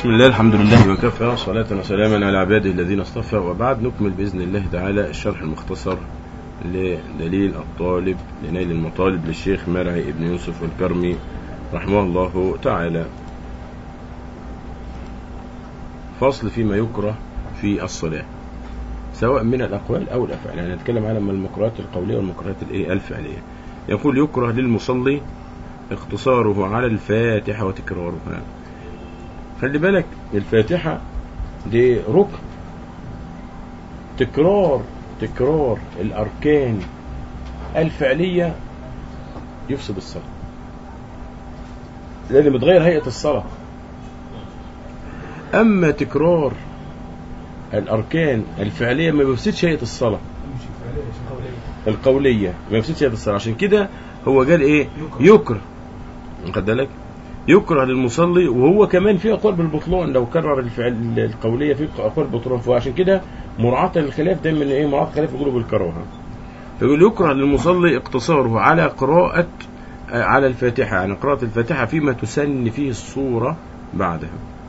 بسم الله الحمد لله وكفى صلاة وسلاما على عباده الذين اصطفى وبعد نكمل بإذن الله تعالى الشرح المختصر لدليل الطالب لنيل المطالب للشيخ مرعي ابن يوسف الكرمي رحمه الله تعالى فصل فيما يكره في الصلاة سواء من الأقوال أو الأفعال يعني نتكلم على المكرهات القولية والمكرهات الإيه الفعلية يقول يكره للمصلي اختصاره على الفاتحة وتكرارها خلي بالك الفاتحة دي ركن تكرار تكرار الأركان الفعلية يفسد الصلاة لأن بتغير هيئة الصلاة أما تكرار الأركان الفعلية ما بيفسدش هيئة الصلاة القولية ما بيفسدش هيئة الصلاة عشان كده هو قال إيه يكره خد بالك يكره للمصلي وهو كمان في اقوال بالبطلان لو كرر الفعل القوليه في اقوال بالبطلان فعشان كده مراعاه للخلاف دايما ايه مراعاه الخلاف يقولوا بالكراهه فيقول يكره للمصلي اقتصاره على قراءه على الفاتحه يعني قراءه الفاتحه فيما تسن فيه الصوره بعدها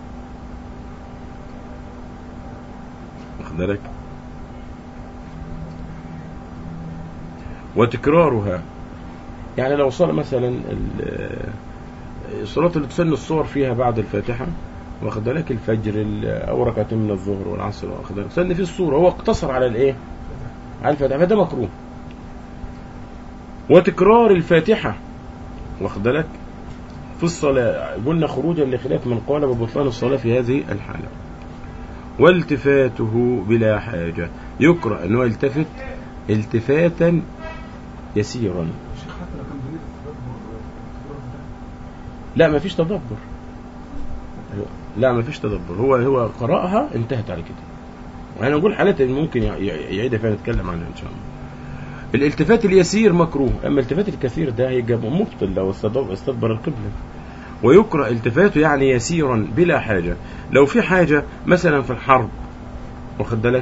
واخد بالك وتكرارها يعني لو صار مثلا الصلاة اللي تسن الصور فيها بعد الفاتحة واخد بالك الفجر أو ركعتين من الظهر والعصر واخد بالك سن فيه الصورة هو اقتصر على الإيه؟ على الفاتحة فده مكروه وتكرار الفاتحة واخد بالك في الصلاة قلنا خروجا لخلاف من قال ببطلان الصلاة في هذه الحالة والتفاته بلا حاجة يكره أنه يلتفت التفاتا يسيرا لا ما فيش تدبر لا ما فيش تدبر هو هو قرأها انتهت على كده وانا نقول حالات ممكن يعيدها فيها نتكلم عنها ان شاء الله الالتفات اليسير مكروه اما الالتفات الكثير ده هيبقى مبطل لو استدبر القبلة ويكره التفاته يعني يسيرا بلا حاجة لو في حاجة مثلا في الحرب واخد بالك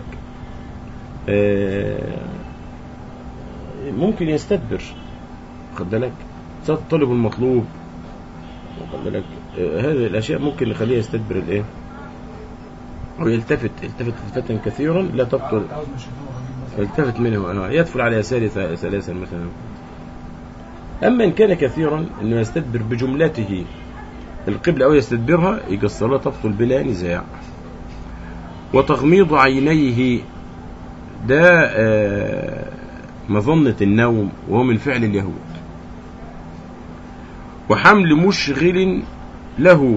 ممكن يستدبر واخد بالك طلب المطلوب واخد بالك هذه الاشياء ممكن نخليه يستدبر الايه او يلتفت يلتفت التفاتا كثيرا لا تبطل يلتفت منه انواع يدفل على يساره ثلاثا مثلا اما ان كان كثيرا انه يستدبر بجملته القبلة او يستدبرها يبقى الصلاه تبطل بلا نزاع وتغميض عينيه ده آه مظنة النوم وهو من فعل اليهود وحمل مشغل له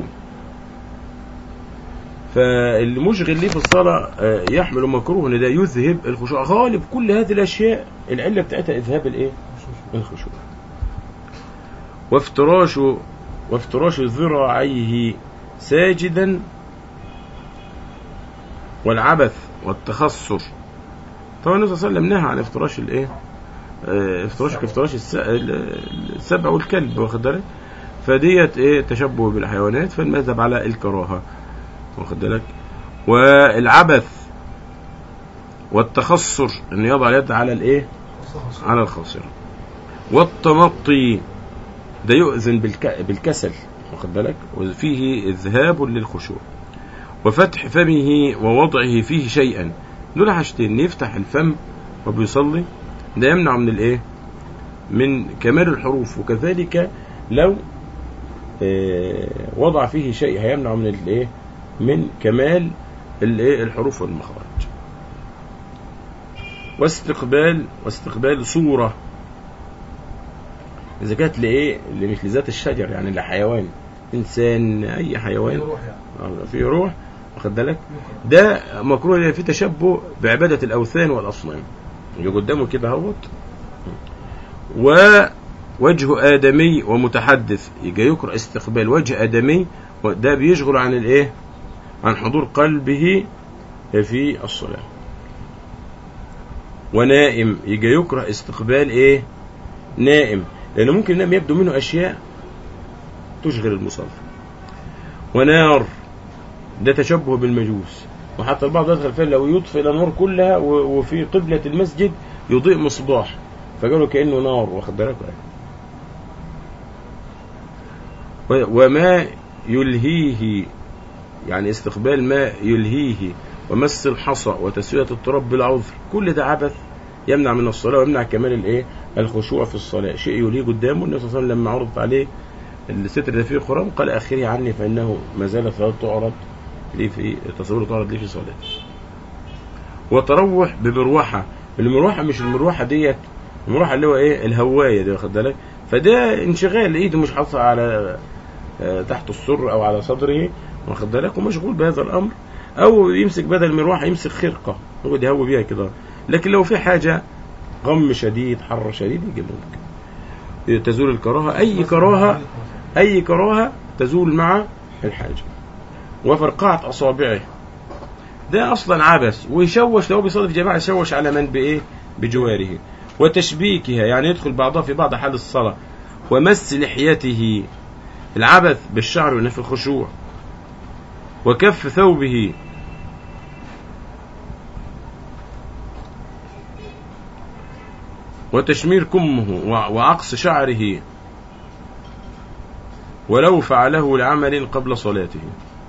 فالمشغل ليه في الصلاة يحمل مكروه ان ده يذهب الخشوع غالب كل هذه الاشياء العلة بتاعتها اذهاب الايه الخشوع وافتراش وافتراش ذراعيه ساجدا والعبث والتخصر طبعا النبي صلى الله عليه وسلم نهى عن افتراش الايه افتراش كافتراش السبع والكلب واخد بالك فديت ايه تشبه بالحيوانات فالمذهب على الكراهه واخد بالك والعبث والتخصر ان يضع اليد على الايه على الخاصره والتمطي ده يؤذن بالك... بالكسل واخد بالك وفيه اذهاب للخشوع وفتح فمه ووضعه فيه شيئا دول حاجتين يفتح الفم وبيصلي ده يمنع من الايه من كمال الحروف وكذلك لو اه وضع فيه شيء هيمنع من الايه من كمال الايه الحروف والمخارج واستقبال واستقبال صورة إذا كانت لإيه اللي مش لذات الشجر يعني لحيوان إنسان أي حيوان في روح واخد بالك ده مكروه في تشبه بعبادة الأوثان والأصنام يجي قدامه كده اهوت ووجه آدمي ومتحدث يجي يكره استقبال وجه آدمي ده بيشغل عن الايه عن حضور قلبه في الصلاة ونائم يجي يكره استقبال ايه نائم لأنه ممكن ينام يبدو منه أشياء تشغل المصلي ونار ده تشبه بالمجوس وحتى البعض يدخل فيه لو يطفئ الانوار كلها وفي قبلة المسجد يضيء مصباح فقالوا كأنه نار واخد بالك وما يلهيه يعني استقبال ما يلهيه ومس الحصى وتسوية التراب بالعذر كل ده عبث يمنع من الصلاة ويمنع كمان الايه الخشوع في الصلاة شيء يلهيه قدامه النبي صلى الله عليه وسلم لما عرضت عليه الستر ده فيه خرام قال أخري عني فإنه ما زالت صلاة تعرض لي في تصور تعرض لي في صلاة وتروح بمروحة المروحة مش المروحة ديت المروحة اللي هو ايه الهواية دي واخد بالك فده انشغال ايده مش حاطها على آه، تحت السر او على صدره واخد بالك ومشغول بهذا الامر او يمسك بدل المروحة يمسك خرقة يقعد يهوي بيها كده لكن لو في حاجة غم شديد حر شديد يجي ممكن تزول الكراهة اي كراهة اي كراهة تزول مع الحاجة وفرقعة اصابعه ده اصلا عبث ويشوش لو بيصلي في جماعه يشوش على من بايه بجواره وتشبيكها يعني يدخل بعضها في بعض حال الصلاه ومس لحيته العبث بالشعر ونفي الخشوع وكف ثوبه وتشمير كمه وع- وعقص شعره ولو فعله لعمل قبل صلاته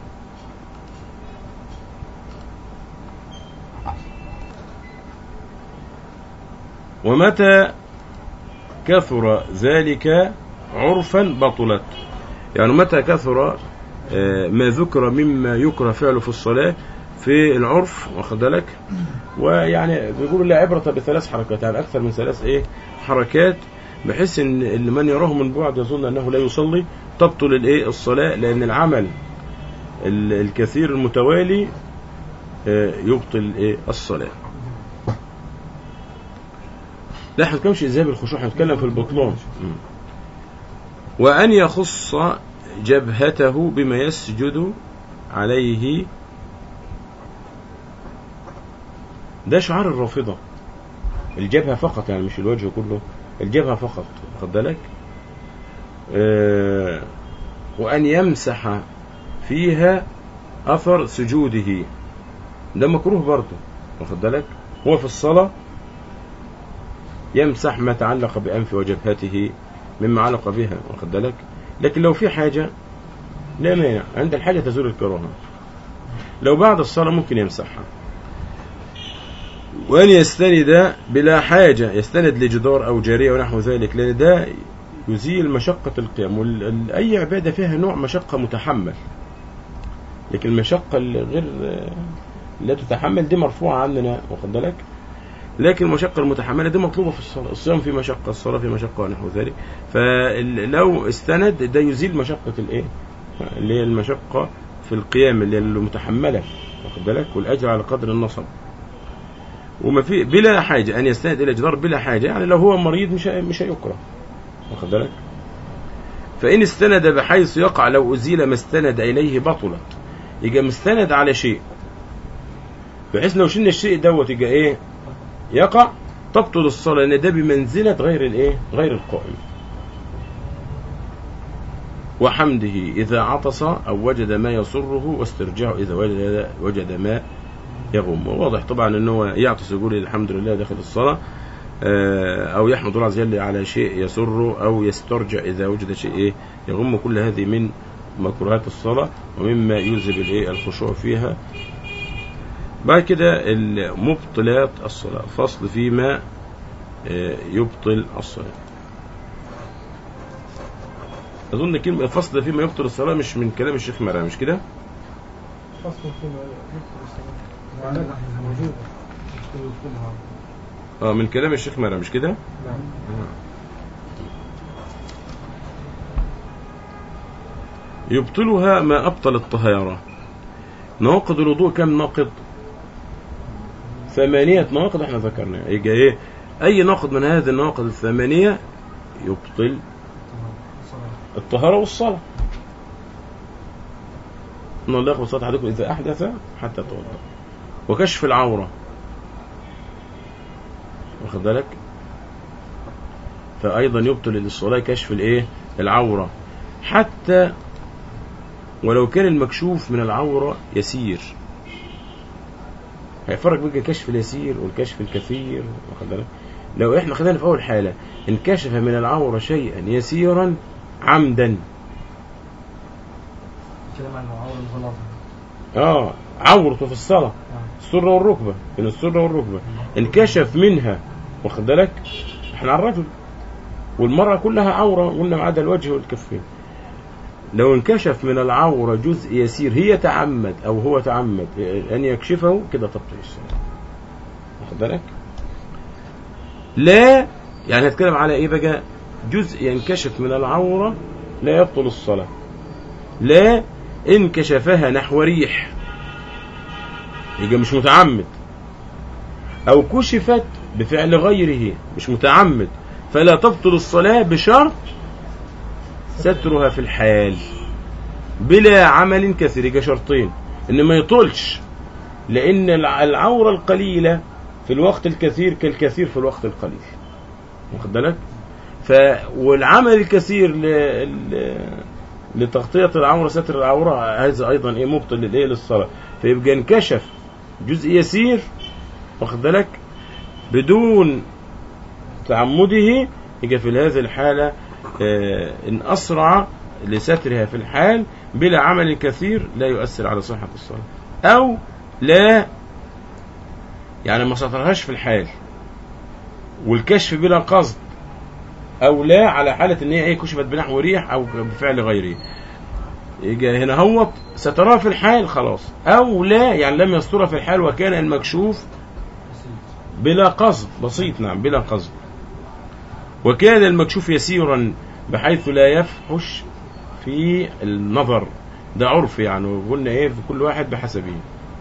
ومتى كثر ذلك عرفا بطلت يعني متى كثر آه، ما ذكر مما يكره فعله في الصلاة في العرف واخد بالك ويعني بيقولوا لا عبرة بثلاث حركات يعني أكثر من ثلاث إيه حركات بحيث إن اللي من يراه من بعد يظن أنه لا يصلي تبطل الإيه الصلاة لأن العمل ال- الكثير المتوالي آه، يبطل إيه الصلاة لا احنا بنتكلمش ازاي بالخشوع احنا بنتكلم في البطلان مم. وان يخص جبهته بما يسجد عليه ده شعار الرافضة الجبهة فقط يعني مش الوجه كله الجبهة فقط خد بالك آه وأن يمسح فيها أثر سجوده ده مكروه برضه واخد بالك هو في الصلاة يمسح ما تعلق بأنف وجبهته مما علق بها واخد بالك لكن لو في حاجة لا مانع عند الحاجة تزول الكراهة لو بعد الصلاة ممكن يمسحها وأن يستند بلا حاجة يستند لجدار أو جارية ونحو ذلك لأن ده يزيل مشقة القيام وال- أي عبادة فيها نوع مشقة متحمل لكن المشقة اللي غير لا تتحمل دي مرفوعة عننا واخد بالك لكن المشقة المتحملة دي مطلوبة في الصلاة الصيام في مشقة الصلاة في مشقة ونحو ذلك فلو استند ده يزيل مشقة الايه اللي هي المشقة في القيام اللي هي المتحملة واخد بالك والأجر على قدر النصب وما في بلا حاجة أن يستند إلى جدار بلا حاجة يعني لو هو مريض مش مش هيكره واخد بالك فإن استند بحيث يقع لو أزيل ما استند إليه بطلت يبقى مستند على شيء بحيث لو شلنا الشيء دوت يبقى إيه يقع تبطل الصلاة لأن ده بمنزلة غير الإيه غير القائم وحمده إذا عطس أو وجد ما يسره واسترجاعه إذا وجد وجد ما يغم واضح طبعا ان هو يعطس يقول الحمد لله داخل الصلاة آه، أو يحمد الله عز وجل على شيء يسره أو يسترجع إذا وجد شيء إيه يغم كل هذه من مكروهات الصلاة ومما يلزم الإيه الخشوع فيها بعد كده مبطلات الصلاة فصل فيما آه، يبطل الصلاة أظن كلمة فصل فيما يبطل الصلاة مش من كلام الشيخ مرة مش كده؟ فصل فيما يذكر الصلاة وعلى موجودة مش يذكرها اه من كلام الشيخ مرة مش كده؟ نعم يبطلها ما أبطل الطهارة نواقض الوضوء كم ناقض ثمانية نواقض احنا ذكرناها يجي ايه أي ناقض من هذه النواقض الثمانية يبطل الصلاة الطهارة والصلاة إن الله يقبل صلاة أحدكم إذا أحدث حتى يتوضأ وكشف العورة واخد بالك فأيضا يبطل للصلاة كشف الإيه العورة حتى ولو كان المكشوف من العورة يسير هيفرق بين الكشف اليسير والكشف الكثير واخد بالك لو احنا خدنا في اول حالة انكشف من العورة شيئا يسيرا عمدا كلام عن المعاورة الغلط اه عورته في الصلاة السرة والركبة من السرة والركبة انكشف منها واخد بالك احنا على الرجل والمرأة كلها عورة قلنا ما عدا الوجه والكفين لو انكشف من العورة جزء يسير هي تعمد أو هو تعمد أن يكشفه كده تبطل الصلاة واخد بالك لا يعني هتكلم على ايه بقى جزء ينكشف من العورة لا يبطل الصلاة لا إن كشفها نحو ريح يبقى مش متعمد أو كشفت بفعل غيره مش متعمد فلا تبطل الصلاة بشرط سترها في الحال بلا عمل كثير يبقى شرطين إن ما يطولش لأن الع- العورة القليلة في الوقت الكثير كالكثير في الوقت القليل واخد بالك ف والعمل الكثير ل... ل... لتغطية العورة ستر العورة هذا أيضا إيه مبطل للإيه للصلاة فيبقى انكشف جزء يسير واخد بالك بدون تعمده يبقى في هذه الحالة آه، إن أسرع لسترها في الحال بلا عمل كثير لا يؤثر على صحة الصلاة أو لا يعني ما سترهاش في الحال والكشف بلا قصد او لا على حاله ان هي ايه كشفت بنحو ريح او بفعل غيره يجي هنا هو ستراه في الحال خلاص او لا يعني لم يسترها في الحال وكان المكشوف بلا قصد بسيط نعم بلا قصد وكان المكشوف يسيرا بحيث لا يفحش في النظر ده عرف يعني وقلنا ايه في كل واحد بحسبه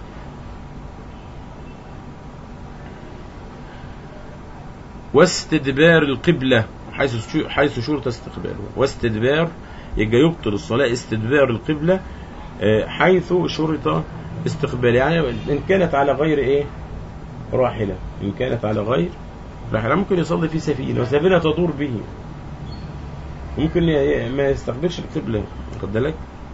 واستدبار القبلة حيث شو- حيث شرط استقباله واستدبار يبقى يبطل الصلاة استدبار القبلة آه، حيث شرط استقبال يعني إن كانت على غير إيه راحلة إن كانت على غير راحلة ممكن يصلي في سفينة وسفينة تدور به ممكن ي- ما يستقبلش القبلة واخد بالك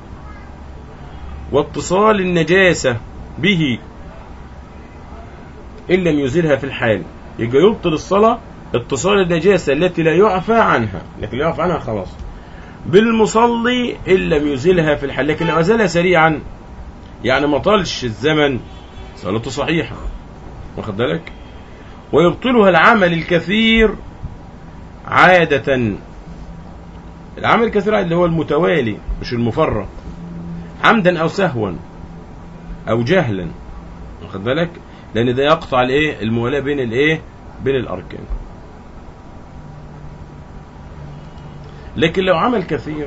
واتصال النجاسة به إن لم يزلها في الحال يبقى يبطل الصلاة اتصال النجاسة التي لا يعفى عنها لكن لا يعفى عنها خلاص بالمصلي إن لم يزلها في الحال لكن لو أزلها سريعا يعني ما طالش الزمن صلاته صحيحة واخد بالك ويبطلها العمل الكثير عادة العمل الكثير اللي هو المتوالي مش المفرط عمدا أو سهوا أو جهلا واخد بالك لأن ده يقطع الإيه الموالاة بين الإيه بين الأركان لكن لو عمل كثير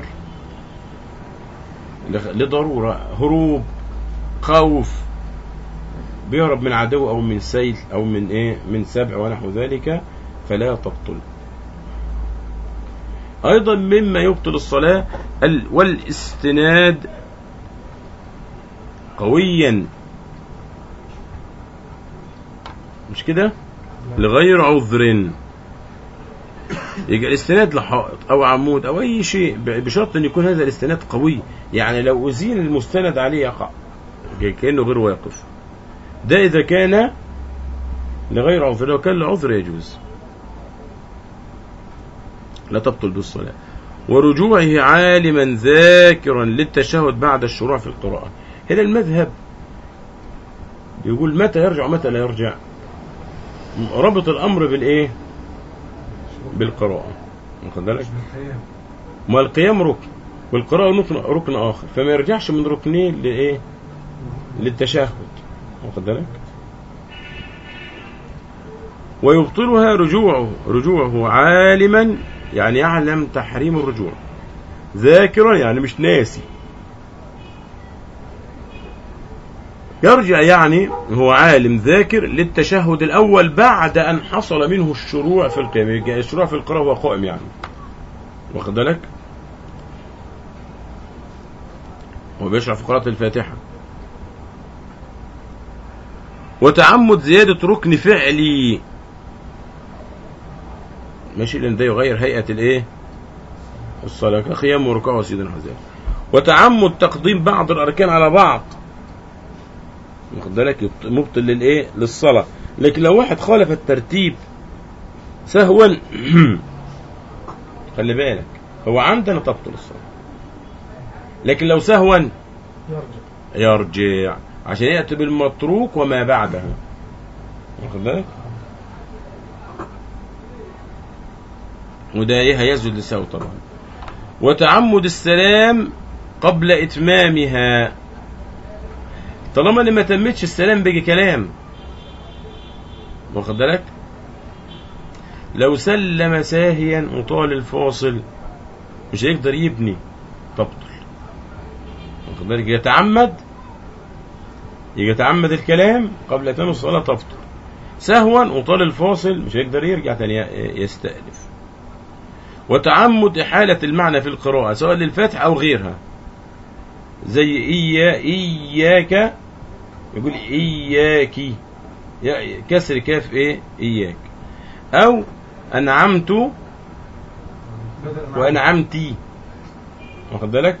لغ- لضرورة هروب خوف بيهرب من عدو أو من سيل أو من إيه من سبع ونحو ذلك فلا تبطل أيضا مما يبطل الصلاة ال- والاستناد قويا مش كده لغير عذر يبقى الاستناد لحائط او عمود او اي شيء ب- بشرط ان يكون هذا الاستناد قوي يعني لو ازيل المستند عليه يقع كانه غير واقف ده اذا كان لغير عذر لو كان لعذر يجوز لا تبطل بالصلاة ورجوعه عالما ذاكرا للتشهد بعد الشروع في القراءة هنا المذهب يقول متى يرجع ومتى لا يرجع ربط الأمر بالإيه بالقراءة واخد بالك القيام ما القيام ركن والقراءة ركن ركن آخر فما يرجعش من ركنين لإيه للتشهد واخد بالك ويبطلها رجوعه رجوعه عالما يعني يعلم تحريم الرجوع ذاكرا يعني مش ناسي يرجع يعني هو عالم ذاكر للتشهد الأول بعد أن حصل منه الشروع في القيام يبقى الشروع في القراءة هو قائم يعني واخد بالك هو بيشرع في قراءة الفاتحة وتعمد زيادة ركن فعلي ماشي لأن ده يغير هيئة الإيه الصلاة كقيام وركوع وسيدنا حزام وتعمد تقديم بعض الأركان على بعض واخد بالك يبط- مبطل للإيه للصلاة لكن لو واحد خالف الترتيب سهوا خلي بالك هو عندنا تبطل الصلاة لكن لو سهوا يرجع يرجع عشان يأتي بالمتروك وما بعدها واخد بالك وده ايه هيسجد للسهو طبعا وتعمد السلام قبل اتمامها طالما ان ما تمتش السلام بيجي كلام واخد بالك لو سلم ساهيا وطال الفاصل مش هيقدر يبني تبطل واخد بالك يتعمد يتعمد الكلام قبل اتمام الصلاه تبطل سهوا وطال الفاصل مش هيقدر يرجع تاني يستأنف وتعمد إحالة المعنى في القراءة سواء للفتح أو غيرها زي إيا إياك يقول إياكي يا- كسر كاف إيه إياك أو أنعمت بدل وأنعمتي واخد بالك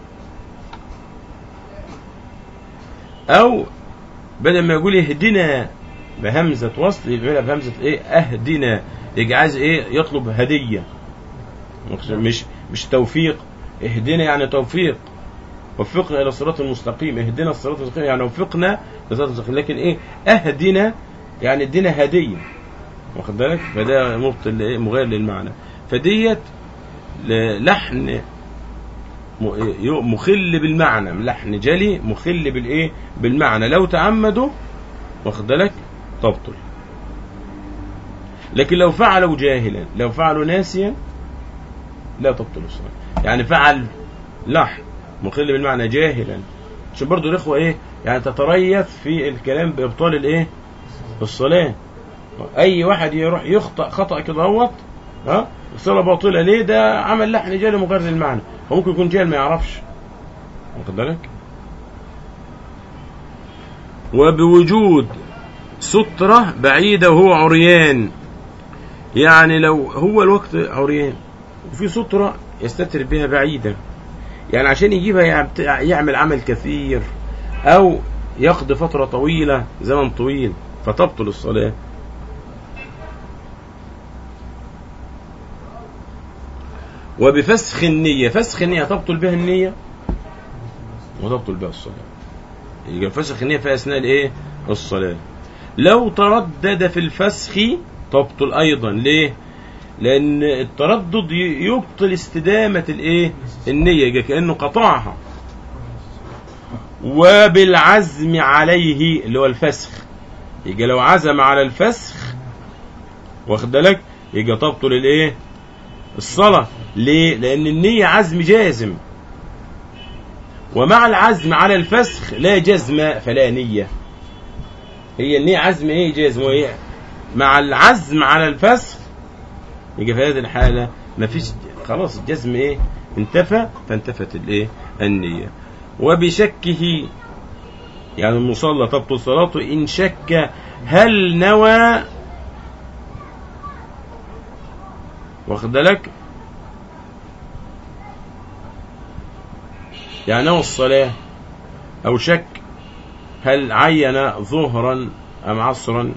أو بدل ما يقول اهدنا بهمزة وصل يعملها بهمزة ايه اهدنا يجي عايز ايه يطلب هدية مش مش توفيق اهدنا يعني توفيق وفقنا الى الصراط المستقيم اهدنا الصراط المستقيم يعني وفقنا للصراط المستقيم لكن ايه اهدنا يعني ادينا هدية واخد بالك فده مبطل ايه مغير للمعنى فديت ل- لحن م- يو- مخل بالمعنى لحن جلي مخل بالايه بالمعنى لو تعمدوا واخد بالك تبطل لكن لو فعلوا جاهلا لو فعلوا ناسيا لا تبطل الصلاة يعني فعل لحن مخل بالمعنى جاهلا عشان برضو الاخوه ايه يعني تتريث في الكلام بابطال الايه الصلاه اي واحد يروح يخطأ خطأ كده اهوت ها الصلاه باطله ليه ده عمل لحن جاهل مجرد المعنى هو ممكن يكون جاهل ما يعرفش واخد بالك وبوجود سترة بعيدة وهو عريان يعني لو هو الوقت عريان وفي سترة يستتر بها بعيدة يعني عشان يجيبها يعت- يعمل عمل كثير أو يقضي فترة طويلة زمن طويل فتبطل الصلاة وبفسخ النية فسخ النية تبطل بها النية وتبطل بها الصلاة يبقى فسخ النية في أثناء الإيه؟ الصلاة لو تردد في الفسخ تبطل أيضا ليه؟ لأن التردد ي- يبطل استدامة الإيه؟ النية يبقى كأنه قطعها وبالعزم عليه اللي هو الفسخ يبقى لو عزم على الفسخ واخد بالك يبقى تبطل الايه الصلاة ليه لأن النية عزم جازم ومع العزم على الفسخ لا جزم فلا نية هي النية عزم ايه جازم وهي مع العزم على الفسخ يبقى في هذه الحالة مفيش خلاص الجزم ايه انتفى فانتفت الايه النية وبشكه يعني المصلى تبطل صلاته إن شك هل نوى واخد بالك يعني نوى الصلاة أو شك هل عين ظهرا أم عصرا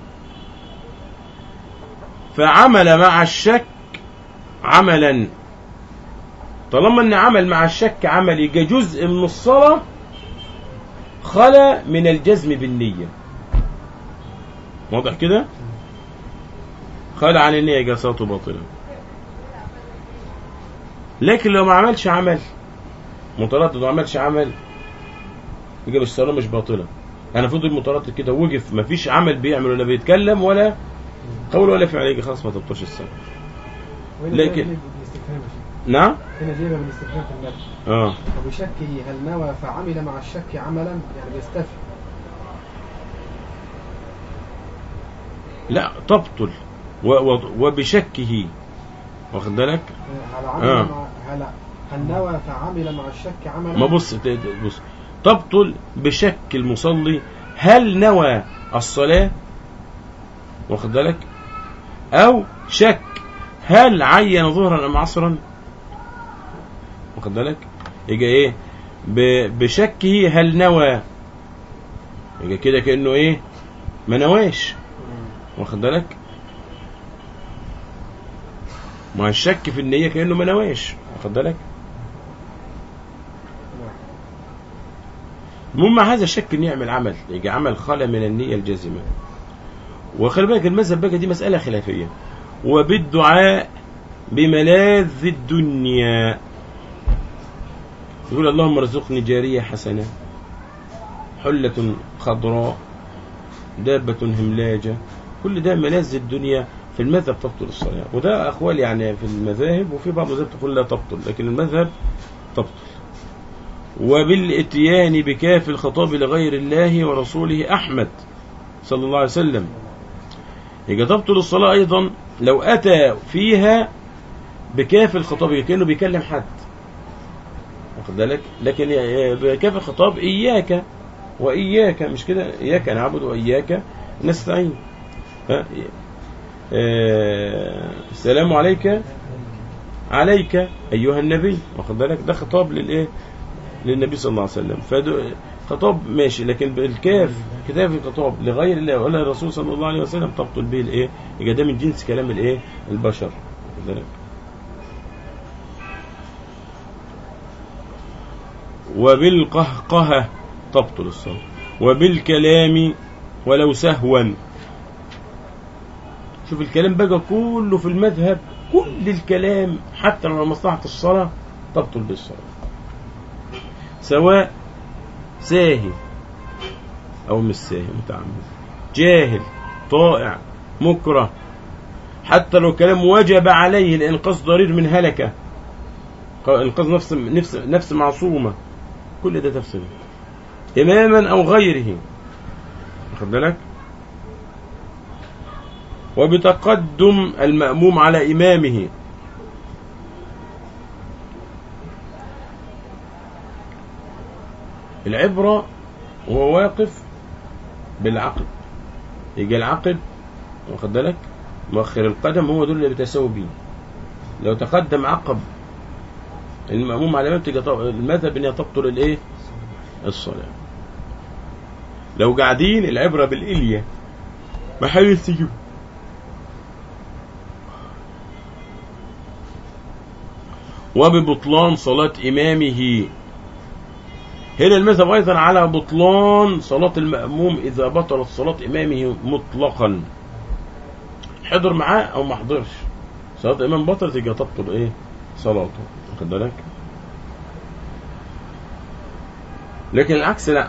فعمل مع الشك عملا طالما ان عمل مع الشك عمل يبقى جزء من الصلاة خلا من الجزم بالنية واضح كده خلا عن النية يبقى صلاته باطلة لكن لو ما عملش عمل متردد وما عملش عمل يبقى الصلاة مش باطلة انا فضل متردد كده وقف ما فيش عمل بيعمل ولا بيتكلم ولا قول ولا فعل يبقى خلاص ما تبطلش الصلاة وين لكن- جايبها من الاستفهام يا شيخ؟ نعم هنا جايبها من الاستفهام في النفس اه وبشكه هل نوى فعمل مع الشك عملا يعني بيستفهم لا تبطل و و وبشكه واخد بالك هل عمل آه. مع هل هل نوى فعمل مع الشك عملا ما بص ت- ت- بص تبطل بشك المصلي هل نوى الصلاة واخد بالك أو شك هل عين ظهرا أم عصرا واخد بالك يجي إيه ب- بشكه هل نوى يجي كده كأنه إيه ما نواش واخد بالك مع الشك في النية كأنه ما نواش واخد بالك المهم مع هذا الشك ان يعمل عمل يجي عمل خلى من النية الجازمة وخلي بالك المذهب بقى دي مسألة خلافية وبالدعاء بملاذ الدنيا يقول اللهم ارزقني جارية حسنة حلة خضراء دابة هملاجة كل ده ملاذ الدنيا في المذهب تبطل الصلاة وده أقوال يعني في المذاهب وفي بعض المذاهب تقول لا تبطل لكن المذهب تبطل وبالاتيان بكاف الخطاب لغير الله ورسوله أحمد صلى الله عليه وسلم يبقى تبطل الصلاة أيضا لو أتى فيها بكاف الخطاب كأنه بيكلم حد واخد بالك لكن بكاف الخطاب إياك وإياك مش كده إياك نعبد وإياك نستعين ها؟ آه، السلام عليك عليك أيها النبي واخد بالك ده خطاب للإيه للنبي صلى الله عليه وسلم فده خطاب ماشي لكن بالكاف كتاب الخطاب لغير الله ولا الرسول صلى الله عليه وسلم تبطل به الايه يبقى ده من جنس كلام الايه البشر واخد بالك وبالقهقهة تبطل الصلاة وبالكلام ولو سهوا شوف الكلام بقى كله في المذهب كل الكلام حتى لو مصلحة الصلاة تبطل بالصلاة سواء ساهي أو مش ساهي متعمد جاهل طائع مكره حتى لو كلام وجب عليه لإنقاذ ضرير من هلكة إنقاذ نفس نفس نفس معصومة كل ده تفسير إماما أو غيره واخد بالك وبتقدم المأموم على إمامه العبرة وهو واقف بالعقد يجي العقد واخد بالك مؤخر القدم هو دول اللي بتساوي بيه لو تقدم عقب المأموم على الإمام تيجي طب- المذهب ان هي تبطل الايه الصلاة لو قاعدين العبرة بالإلية محل السجود وببطلان صلاة إمامه هنا المذهب أيضا على بطلان صلاة المأموم إذا بطلت صلاة إمامه مطلقا حضر معاه أو ما حضرش صلاة الإمام بطلت يبقى تبطل إيه صلاته واخد بالك لكن العكس لا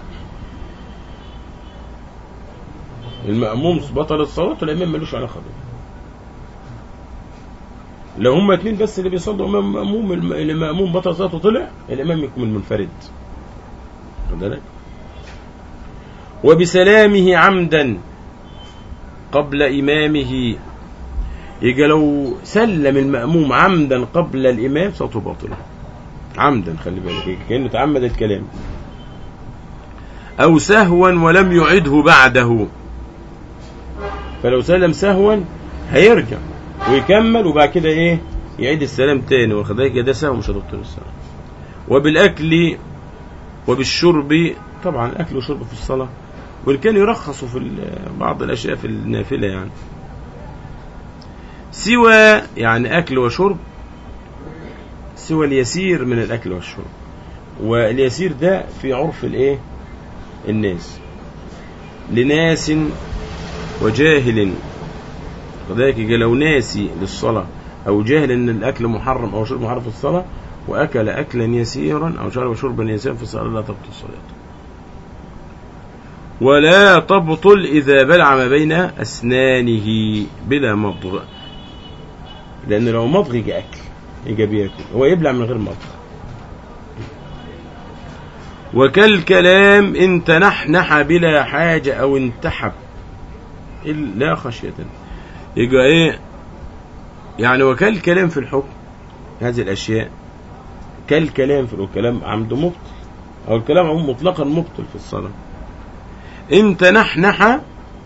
المأموم بطلت صلاته الإمام ملوش علاقة بيه لو هما اتنين بس اللي بيصلوا امام مأموم الم- المأموم بطل صلاته طلع الإمام يكون المنفرد واخد بالك وبسلامه عمدا قبل إمامه يجي لو سلم المأموم عمدا قبل الإمام صوته باطلة عمدا خلي بالك يجي كأنه تعمد الكلام أو سهوا ولم يعده بعده فلو سلم سهوا هيرجع ويكمل وبعد كده ايه يعيد السلام تاني واخد بالك ده سهو مش هتبطل السلام وبالأكل وبالشرب طبعا الأكل والشرب في الصلاة وإن كان يرخصوا في ال- بعض الأشياء في النافلة يعني سوى يعني أكل وشرب سوى اليسير من الأكل والشرب واليسير ده في عرف الإيه الناس لناس وجاهل وذلك يجي لو ناسي للصلاة أو جاهل أن الأكل محرم أو شرب محرم في الصلاة وأكل أكلا يسيرا أو شرب شربا يسيرا في الصلاة لا تبطل صلاته ولا تبطل إذا بلع ما بين أسنانه بلا مضغ لأن لو مضغ يجي أكل يجي بياكل هو يبلع من غير مضغ وكالكلام إن تنحنح بلا حاجة أو انتحب إلا- لا خشية يبقى إيه يعني وكالكلام في الحكم هذه الأشياء كالكلام في الكلام عمد مبطل أو الكلام عموم مطلقا مبطل في الصلاة إن تنحنح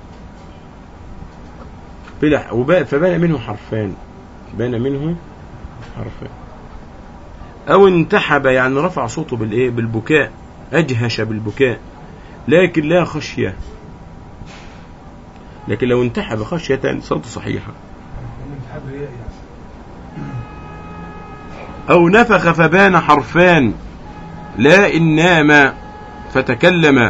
بلا وبا- فبان منه حرفان بان منه حرفان أو انتحب يعني رفع صوته بالإيه بالبكاء أجهش بالبكاء لكن لا خشية لكن لو انتحب خشية صوته صحيحة أو نفخ فبان حرفان لا إن نام فتكلم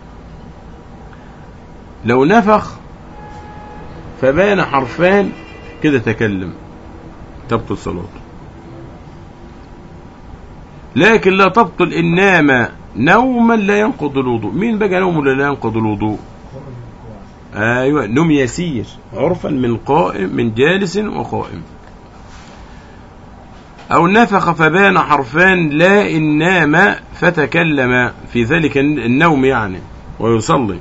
لو نفخ فبان حرفان كده تكلم تبطل صلاته لكن لا تبطل إن نام نوما لا ينقض الوضوء مين بقى نوم لا ينقض الوضوء ايوه نوم يسير عرفا من قائم من جالس وقائم او نفخ فبان حرفان لا ان نام فتكلم في ذلك النوم يعني ويصلي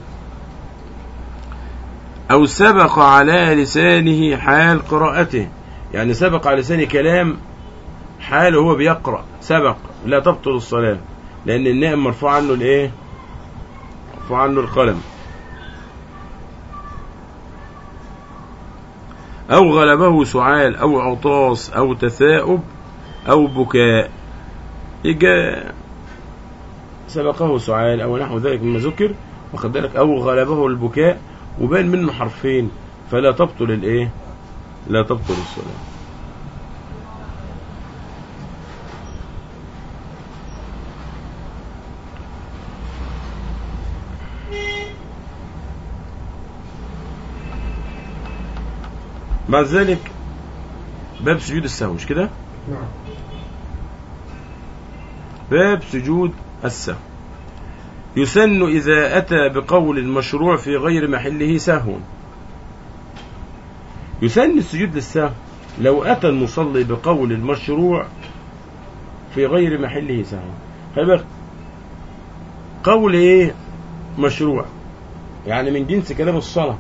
او سبق على لسانه حال قراءته يعني سبق على لسانه كلام حال هو بيقرأ سبق لا تبطل الصلاة لأن النائم مرفوع عنه الإيه؟ مرفوع عنه القلم أو غلبه سعال أو عطاس أو تثاؤب أو بكاء يجا سبقه سعال أو نحو ذلك مما ذكر واخد بالك أو غلبه البكاء وبان منه حرفين فلا تبطل الإيه؟ لا تبطل الصلاة بعد ذلك باب سجود السهو مش كده نعم باب سجود السهو يسن إذا أتى بقول مشروع في غير محله سهو يسن السجود للسهو لو أتى المصلي بقول المشروع في غير محله سهو خلي بالك قول إيه مشروع يعني من جنس كلام الصلاة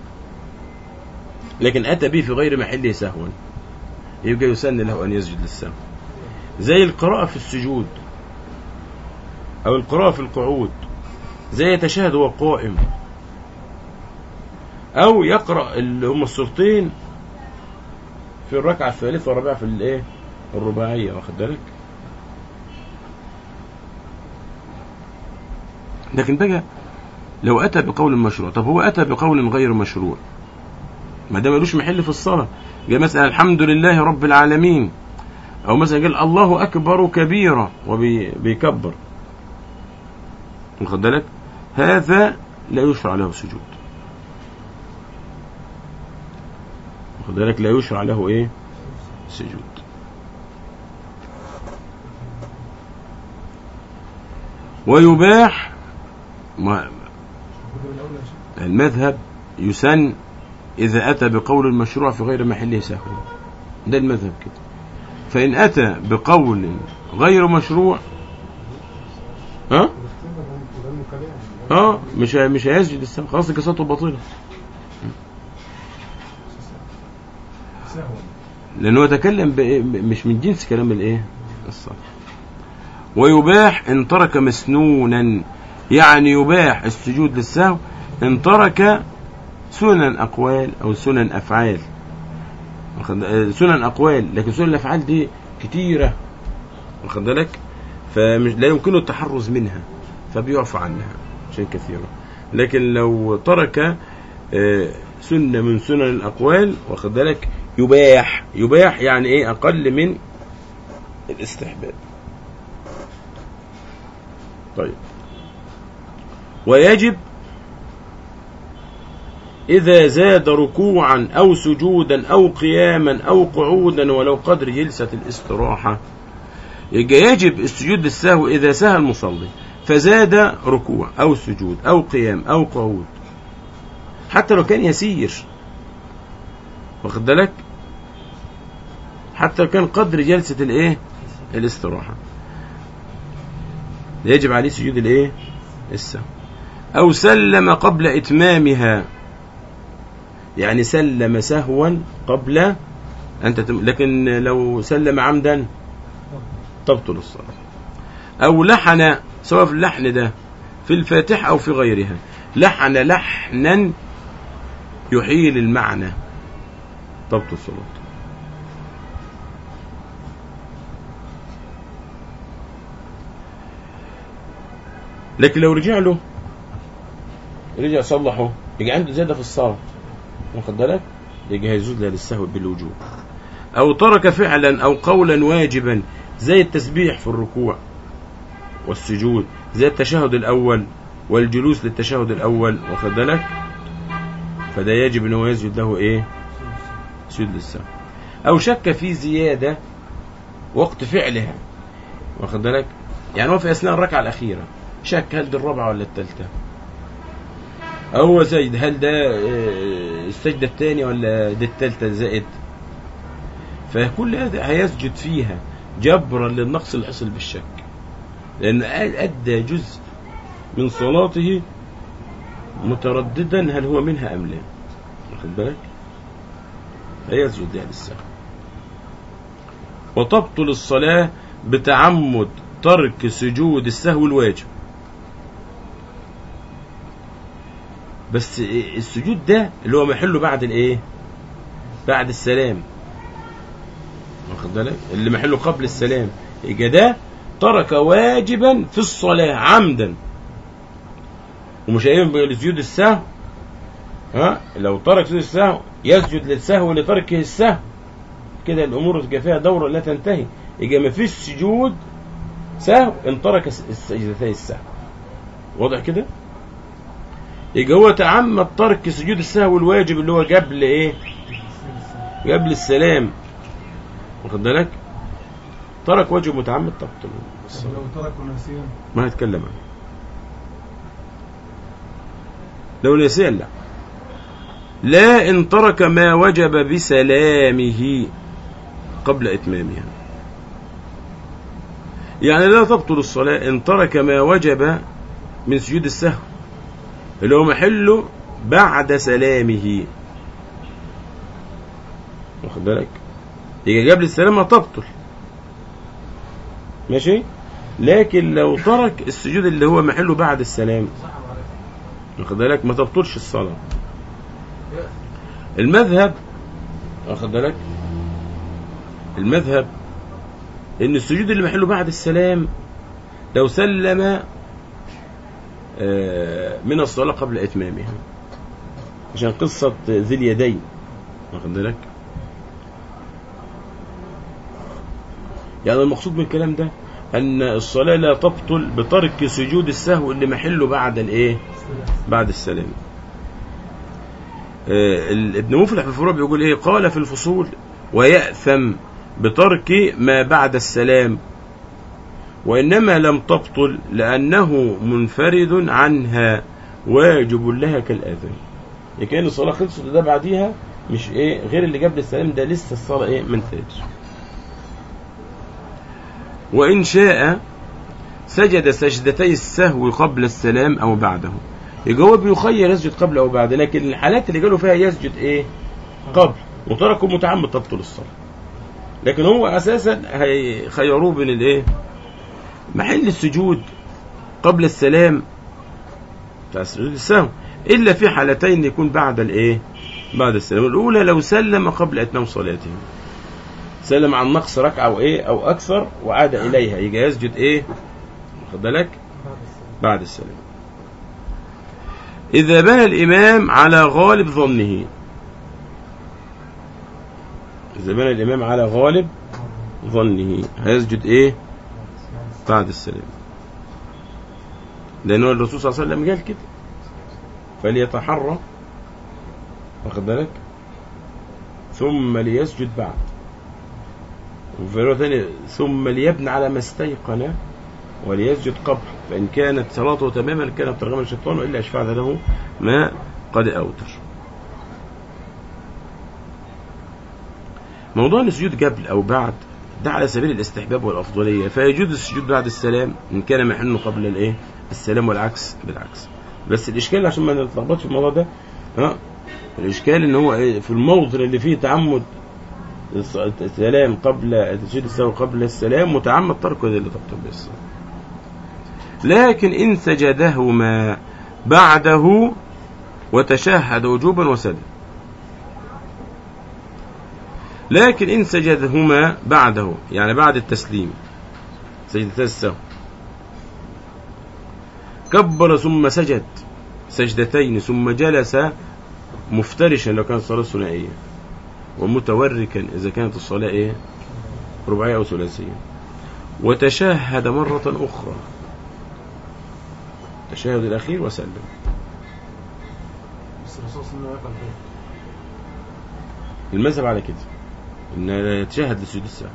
لكن أتى به في غير محله سهوا يبقى يسن له أن يسجد للسهو زي القراءة في السجود أو القراءة في القعود زي يتشهد وهو قائم أو يقرأ اللي هم السورتين في الركعة الثالثة والرابعة في الإيه الرباعية واخد بالك لكن بقى لو أتى بقول مشروع طب هو أتى بقول غير مشروع ما ده ملوش محل في الصلاة جاء مثلا الحمد لله رب العالمين أو مثلا قال الله أكبر كبيرا وبيكبر واخد بالك هذا لا يشرع له سجود واخد بالك لا يشرع له ايه سجود ويباح ما- المذهب يسن إذا أتى بقول المشروع في غير محله سهو ده المذهب كده فإن أتى بقول غير مشروع ها اه مش مش هيسجد السهو خلاص قصته باطله لأنه تكلم بإيه؟ مش من جنس كلام الإيه الصلاة ويباح إن ترك مسنونا يعني يباح السجود للسهو إن ترك سنن أقوال أو سنن أفعال واخد- آه، سنن أقوال لكن سنن الأفعال دي كتيرة واخد بالك فمش لا يمكنه التحرز منها فبيعفى عنها عشان كثيرة لكن لو ترك آه، سنة من سنن الأقوال واخد بالك يباح يباح يعني إيه أقل من الاستحباب طيب ويجب إذا زاد ركوعا أو سجودا أو قياما أو قعودا ولو قدر جلسة الاستراحة يبقى يجب السجود للسهو إذا سهى المصلي فزاد ركوع أو سجود أو قيام أو قعود حتى لو كان يسير واخد بالك حتى لو كان قدر جلسة الايه الاستراحة يجب عليه سجود الايه السهو أو سلم قبل إتمامها يعني سلم سهوا قبل أن تتم لكن لو سلم عمدا تبطل الصلاة أو لحن سواء في اللحن ده في الفاتحة أو في غيرها لحن لحنا يحيل المعنى تبطل الصلاة لكن لو رجع له رجع صلحه يجي عنده زيادة في الصلاة واخد بالك يجي هيزود للسهو بالوجوب أو ترك فعلا أو قولا واجبا زي التسبيح في الركوع والسجود زي التشهد الأول والجلوس للتشهد الأول واخد بالك فده يجب ان هو يسجد له ايه سجود للسهو او شك في زيادة وقت فعلها واخد بالك يعني هو في اثناء الركعة الاخيرة شك هل دي الرابعة ولا الثالثة هو زايد هل ده آه، السجدة الثانية ولا دي الثالثة زائد فكل هذا هيسجد فيها جبرا للنقص اللي حصل بالشك لأن أدى جزء من صلاته مترددا هل هو منها أم لا واخد بالك فيسجد يعني السهو وتبطل الصلاة بتعمد ترك سجود السهو الواجب بس السجود ده اللي هو محله بعد الايه بعد السلام واخد بالك اللي محله قبل السلام يبقى ده ترك واجبا في الصلاة عمدا ومش هينبغي لسجود السهو ها لو ترك سجود السهو يسجد للسهو لتركه السهو كده الامور تبقى فيها دوره لا تنتهي يبقى ما فيش سجود سهو ان ترك السجدتين السهو واضح كده يبقى هو تعمد ترك سجود السهو الواجب اللي هو قبل ايه قبل السلام واخد بالك ترك واجب متعمد تبطل الصلاة. لو تركوا ناسيا ما هتكلم عنه لو نسيا لا لا إن ترك ما وجب بسلامه قبل إتمامها يعني لا تبطل الصلاة إن ترك ما وجب من سجود السهو اللي هو محله بعد سلامه واخد بالك يجي قبل السلام تبطل ماشي لكن لو ترك السجود اللي هو محله بعد السلام واخد بالك ما تبطلش الصلاة المذهب واخد بالك المذهب ان السجود اللي محله بعد السلام لو سلم آه، من الصلاة قبل إتمامها عشان قصة ذي اليدين واخد بالك يعني المقصود من الكلام ده أن الصلاة لا تبطل بترك سجود السهو اللي محله بعد الإيه؟ بعد السلام. آه، ال- ابن مفلح في الفروع بيقول إيه؟ قال في الفصول ويأثم بترك ما بعد السلام وإنما لم تبطل لأنه منفرد عنها واجب لها كالآذان. يعني كأن الصلاة خلصت ده بعديها مش إيه غير اللي قبل السلام ده لسه الصلاة إيه ما انتهتش. وإن شاء سجد سجدتي السهو قبل السلام أو بعده يبقى هو بيخير يسجد قبل أو بعد لكن الحالات اللي قالوا فيها يسجد إيه قبل وتركه متعمد تبطل الصلاة لكن هو أساسا هيخيروه بين الإيه محل السجود قبل السلام بتاع سجود السهو إلا في حالتين يكون بعد الإيه بعد السلام الأولى لو سلم قبل إتمام صلاته سلم عن نقص ركعة أو إيه أو أكثر وعاد إليها يجي يسجد إيه واخد بالك بعد السلام إذا بنى الإمام على غالب ظنه إذا بنى الإمام على غالب ظنه هيسجد إيه بعد السلام لأنه الرسول صلى الله عليه وسلم قال كده فليتحرى واخد بالك ثم ليسجد بعد وفي رواية ثانية ثم ليبني على ما استيقن وليسجد قبل فإن كانت صلاته تماما كانت ترغم الشيطان وإلا أشفع له ما قد أوتر موضوع السجود قبل أو بعد ده على سبيل الاستحباب والأفضلية فيجوز السجود بعد السلام إن كان محنه قبل الإيه السلام والعكس بالعكس بس الإشكال عشان ما نتلخبطش في الموضوع ده ها الإشكال إن هو إيه في الموضع اللي فيه تعمد السلام قبل تسجيل السهو قبل السلام متعمد تركه ذي اللي تبطل به الصلاة لكن إن سجدهما بعده وتشهد وجوبا وسجد لكن إن سجدهما بعده يعني بعد التسليم سجدتا السهو كبر ثم سجد سجدتين ثم جلس مفترشا لو كانت صلاة ثنائية ومتوركا إذا كانت الصلاة إيه رباعية أو ثلاثية وتشهد مرة أخرى التشهد الأخير وسلم بس الرسول صلى الله عليه وسلم يفعل كده المذهب على كده ان يتشهد لسجود السهو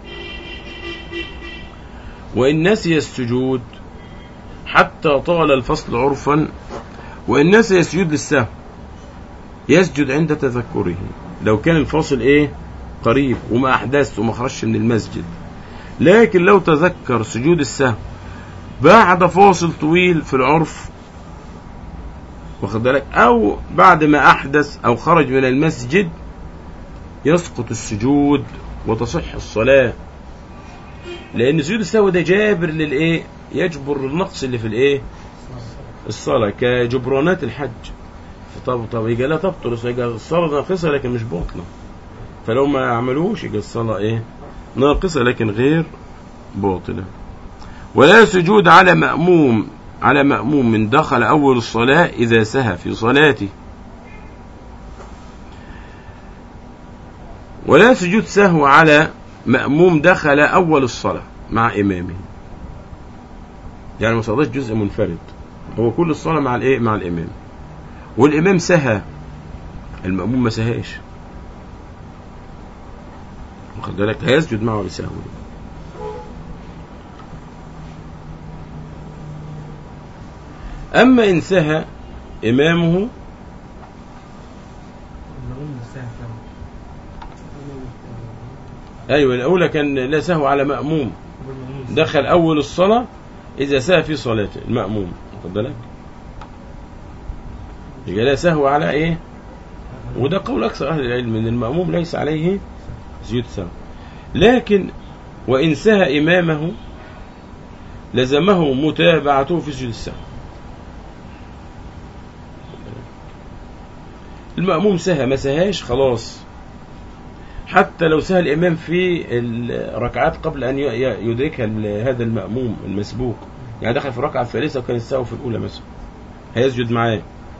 وان نسي السجود حتى طال الفصل عرفا وان نسي السجود للسهو يسجد عند تذكره لو كان الفاصل ايه قريب وما احدث وما خرجش من المسجد لكن لو تذكر سجود السهو بعد فاصل طويل في العرف واخد بالك او بعد ما احدث او خرج من المسجد يسقط السجود وتصح الصلاة لأن سجود السهو ده جابر للإيه؟ يجبر النقص اللي في الإيه؟ الصلاة كجبرانات الحج طب طب يبقى لا تبطل يبقى الصلاة ناقصة لكن مش باطلة فلو ما عملوش يبقى الصلاة إيه؟ ناقصة لكن غير باطلة ولا سجود على مأموم على مأموم من دخل أول الصلاة إذا سهى في صلاته ولا سجود سهو على مأموم دخل أول الصلاة مع إمامه يعني ما صلاش جزء منفرد هو كل الصلاة مع الإيه مع الإمام والإمام سهى المأموم ما سهاش واخد بالك هيسجد معه لسهو أما إن سهى إمامه المغني الساعة كام؟ أيوة الأولى كان لا سهو على مأموم دخل أول الصلاة إذا سهى في صلاته المأموم واخد بالك يبقى لا سهو على إيه وده قول أكثر أهل العلم أن المأموم ليس عليه سجود سهو لكن وإن سهى إمامه لزمه متابعته في سجود السهو المأموم سهى ما سهاش خلاص حتى لو سهى الإمام في الركعات قبل أن ي- ي- يدركها ال- هذا المأموم المسبوق يعني دخل في الركعة الثالثة وكان السهو في الأولى مثلا هيسجد معاه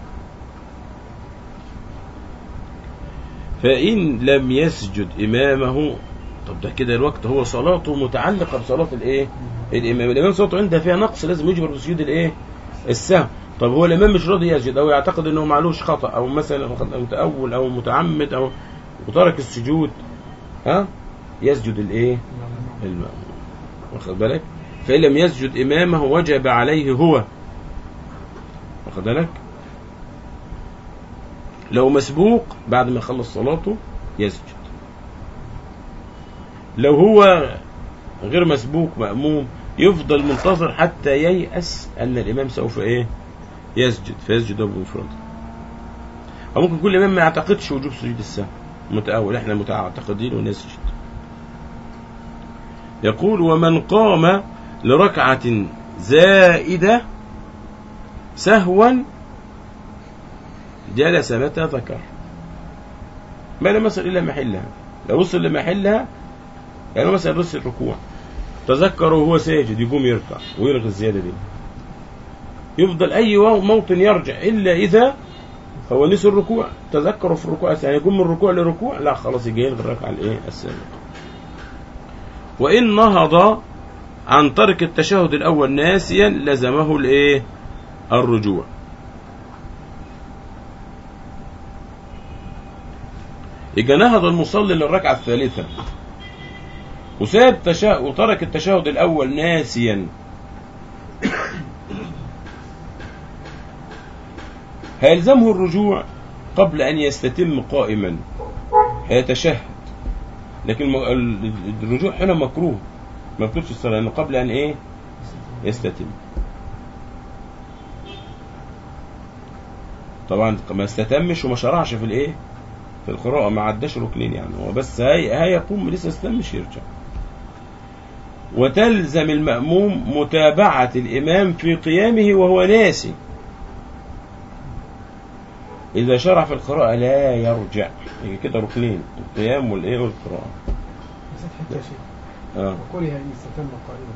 فإن لم يسجد إمامه طب ده كده الوقت هو صلاته متعلقة بصلاة الإيه؟ الإمام الإمام صلاته عنده فيها نقص لازم يجبر بسجود الإيه؟ السهو طب هو الإمام مش راضي يسجد أو يعتقد إنه معلوش خطأ أو مثلا متأول أو متعمد أو وترك السجود ها يسجد الإيه؟ المأموم واخد بالك فإن لم يسجد إمامه وجب عليه هو واخد بالك لو مسبوق بعد ما يخلص صلاته يسجد لو هو غير مسبوق مأموم يفضل منتظر حتى ييأس أن الإمام سوف إيه يسجد فيسجد بمفرده أو ممكن كل إمام ما يعتقدش وجوب سجود السهو متأول إحنا متعتقدين ونسجد يقول ومن قام لركعة زائدة سهوا جلس متى ذكر ما لم يصل إلى محلها لو وصل لمحلها يعني مثلا رس الركوع تذكر وهو ساجد يقوم يركع ويلغي الزيادة دي يفضل أي واو- موطن يرجع إلا إذا هو نسي الركوع تذكره في الركوع الثاني يقوم من الركوع لركوع لا خلاص يجي يلغي الركعة الإيه السابقة وإن نهض عن ترك التشهد الأول ناسيا لزمه الإيه الرجوع يبقى نهض المصلي للركعة الثالثة وساب تشا... وترك التشهد الأول ناسيا هيلزمه الرجوع قبل أن يستتم قائما هيتشهد لكن الم- ال- الرجوع هنا مكروه ما بتقولش الصلاة لأنه قبل أن إيه يستتم طبعا ما استتمش وما شرعش في الإيه في القراءة ما عداش ركنين يعني هو بس هي هيقوم لسه استتمش يرجع وتلزم المأموم متابعة الإمام في قيامه وهو ناسي إذا شرع في القراءة لا يرجع يبقى كده ركنين القيام والإيه والقراءة نسيت حتة شيء آه. وكره أن يستتم قائما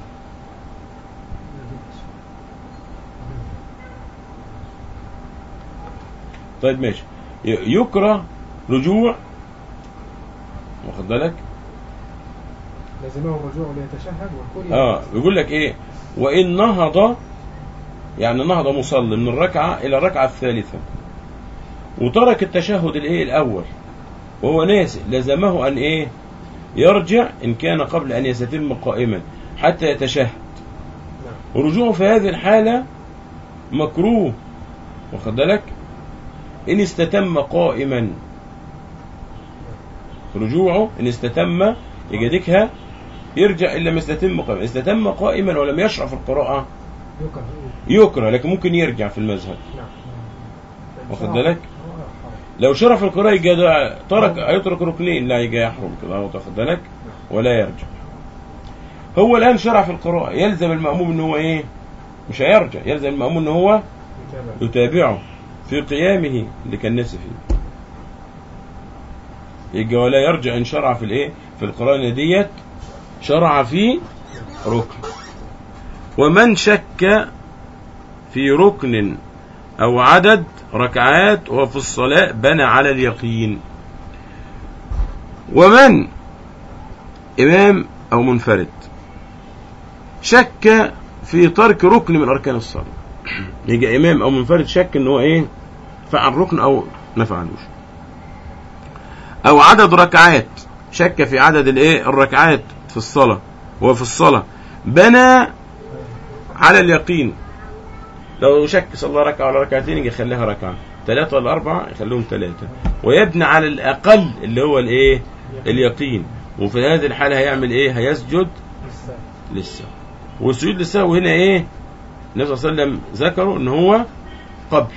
طيب ماشي ي- يكره رجوع واخد بالك لزمه الرجوع ليتشهد وكره اه بيقول لك ايه وان نهض يعني نهض مصلي من الركعة إلى الركعة الثالثة وترك التشهد الإيه الأول وهو ناسي لزمه أن إيه يرجع إن كان قبل أن يستتم قائما حتى يتشهد نعم ورجوعه في هذه الحالة مكروه واخد بالك إن استتم قائما رجوعه إن استتم يجدكها يرجع إلا ما استتم قائما استتم قائما ولم يشرع في القراءة يكره يكره لكن ممكن يرجع في المذهب نعم واخد شرع- بالك؟ هو حرام. لو شرع في القراءة يجي ده ترك هيترك ركنين لا يجي يحرم كده أهو واخد بالك ولا يرجع هو الآن شرع في القراءة يلزم المأموم إن هو إيه مش هيرجع يلزم المأموم إن هو يتابع. يتابعه في قيامه اللي كان ناسي فيه يجي ولا يرجع إن شرع في الإيه في القراءة ديت شرع في ركن ومن شك في ركن أو عدد ركعات وفي الصلاة بنى على اليقين ومن إمام أو منفرد شك في ترك ركن من أركان الصلاة يجي إمام أو منفرد شك إن هو إيه فعل ركن أو ما فعلوش أو عدد ركعات شك في عدد الإيه الركعات في الصلاة هو في الصلاة بنى على اليقين لو شك صلى ركعة ولا ركعتين يجي يخليها ركعة ثلاثة ولا أربعة يخليهم ثلاثة ويبني على الأقل اللي هو الإيه اليقين وفي هذه الحالة هيعمل إيه هيسجد لسه للسهو والسجود للسهو هنا إيه النبي صلى الله عليه وسلم ذكروا إن هو قبل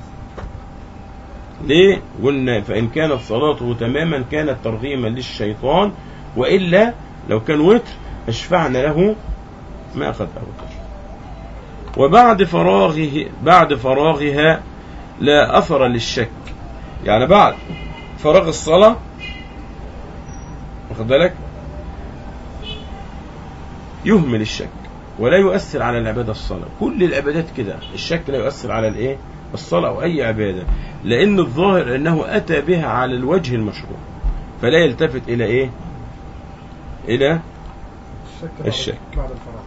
ليه قلنا فإن كانت صلاته تماما كانت ترغيما للشيطان وإلا لو كان وتر أشفعنا له ما أخذ أوتر وبعد فراغه بعد فراغها لا أثر للشك يعني بعد فراغ الصلاة واخد بالك يهمل الشك ولا يؤثر على العبادة الصلاة كل العبادات كده الشك لا يؤثر على الايه الصلاة أو أي عبادة لأن الظاهر أنه أتى بها على الوجه المشروع فلا يلتفت إلى إيه إلى الشك بعد- الشك. بعد الفراغ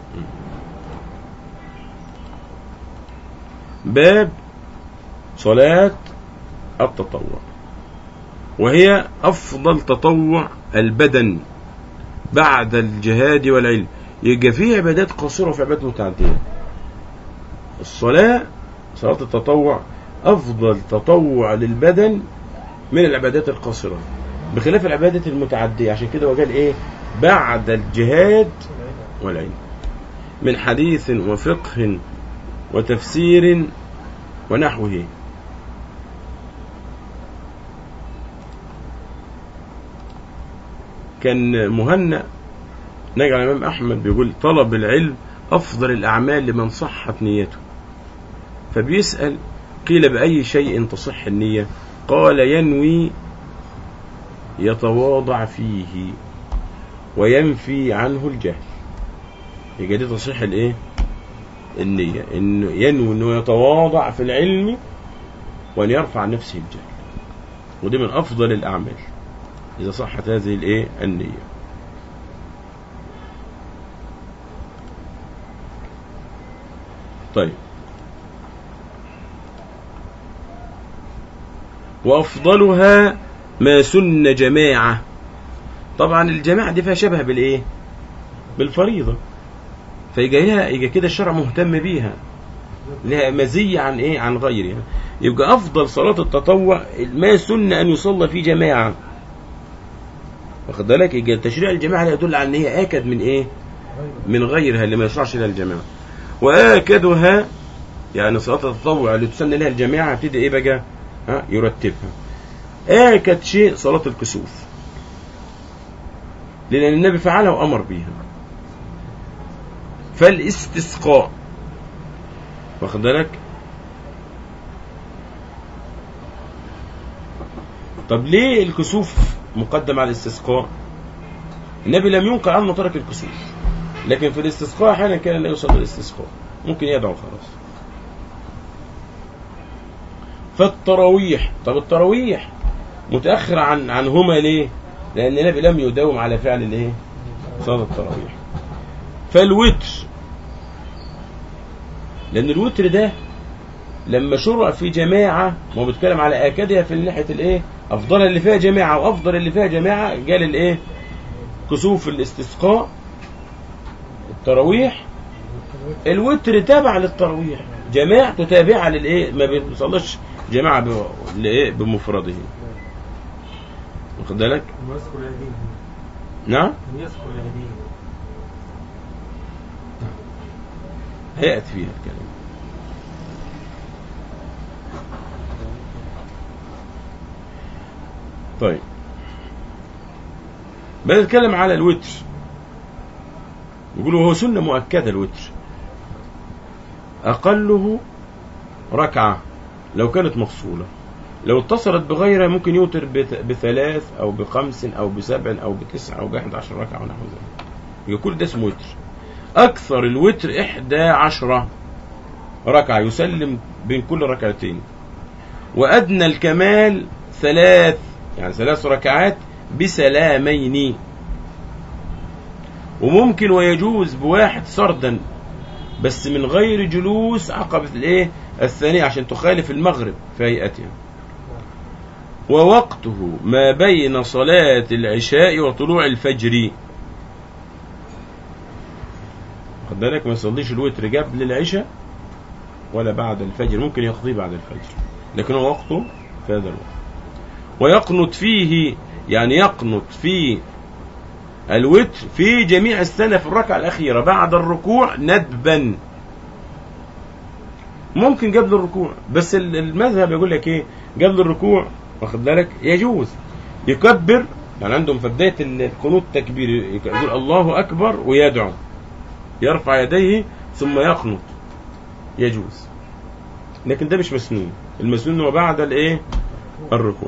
باب صلاة التطوع وهي أفضل تطوع البدن بعد الجهاد والعلم يبقى في عبادات قصيرة وفي عبادات متعدية الصلاة صلاة التطوع أفضل تطوع للبدن من العبادات القصيرة بخلاف العبادات المتعدية عشان كده وقال إيه بعد الجهاد والعلم من حديث وفقه وتفسير ونحوه كان مهنأ نجع الإمام أحمد بيقول طلب العلم أفضل الأعمال لمن صحت نيته فبيسأل قيل بأي شيء تصح النية قال ينوي يتواضع فيه وينفي عنه الجهل يبقى دي تصح الايه النية انه ينوي انه يتواضع في العلم وان يرفع عن نفسه الجهل ودي من افضل الاعمال اذا صحت هذه الايه النية طيب وافضلها ما سن جماعة طبعا الجماعة دي فيها شبه بالايه بالفريضة فيجي لها يجي كده الشرع مهتم بيها لها مزية عن ايه عن غيرها يبقى افضل صلاة التطوع ما سن ان يصلى في جماعة واخد بالك يجي تشريع الجماعة لا يدل على ان هي اكد من ايه من غيرها اللي ما يشرعش لها الجماعة واكدها يعني صلاة التطوع اللي تسن لها الجماعة ابتدي ايه بقى ها يرتبها اكد شيء صلاة الكسوف لان النبي فعلها وامر بيها فالاستسقاء واخد بالك طب ليه الكسوف مقدم على الاستسقاء النبي لم ينقل عنه ترك الكسوف لكن في الاستسقاء احيانا كان لا يصلي الاستسقاء ممكن يدعو خلاص فالتراويح طب التراويح متأخر عن عنهما ليه لأن النبي لم يداوم على فعل الايه صلاة التراويح فالوتر لأن الوتر ده لما شرع في جماعة ما هو بيتكلم على آكادها في ناحية الإيه أفضلها اللي فيها جماعة وأفضل اللي فيها جماعة قال الإيه كسوف الاستسقاء التراويح الوتر تابع للتراويح جماعته تابعة للإيه ما بيصلش جماعة ب- لإيه بمفرده واخد بالك يذكر اليدين نعم يذكر اليدين هيأتي فيها الكلام طيب بنتكلم على الوتر يقولوا هو سنة مؤكدة الوتر أقله ركعة لو كانت مفصولة لو اتصلت بغيرها ممكن يوتر بث- بثلاث أو بخمس أو بسبع أو بتسع أو بأحد عشر ركعة ونحو ذلك يبقى كل ده اسمه وتر أكثر الوتر إحدى عشرة ركعة يسلم بين كل ركعتين وأدنى الكمال ثلاث يعني ثلاث ركعات بسلامين وممكن ويجوز بواحد سردا بس من غير جلوس عقبة الايه الثانية عشان تخالف المغرب في هيئتها ووقته ما بين صلاة العشاء وطلوع الفجر خد بالك ما يصليش الوتر قبل العشاء ولا بعد الفجر ممكن يقضيه بعد الفجر لكن هو وقته في هذا الوقت ويقنط فيه يعني يقنط في الوتر في جميع السنة في الركعة الأخيرة بعد الركوع ندبا ممكن قبل الركوع بس ال- المذهب يقول لك ايه قبل الركوع واخد بالك يجوز يكبر يعني عندهم في بداية القنوت تكبير يقول الله أكبر ويدعو يرفع يديه ثم يقنط يجوز لكن ده مش مسنون المسنون هو بعد الايه الركوع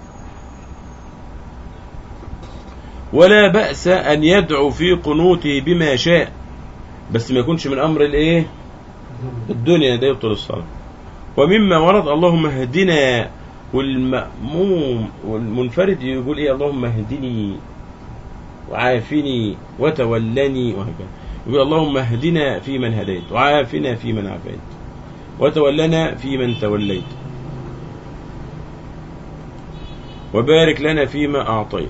ولا بأس أن يدعو في قنوته بما شاء بس ما يكونش من أمر الايه الدنيا ده يبطل الصلاة ومما ورد اللهم اهدنا والمأموم والمنفرد يقول ايه اللهم اهدني وعافني وتولني وهكذا يقول اللهم اهدنا في من هديت وعافنا في من عافيت وتولنا في من توليت وبارك لنا فيما أعطيت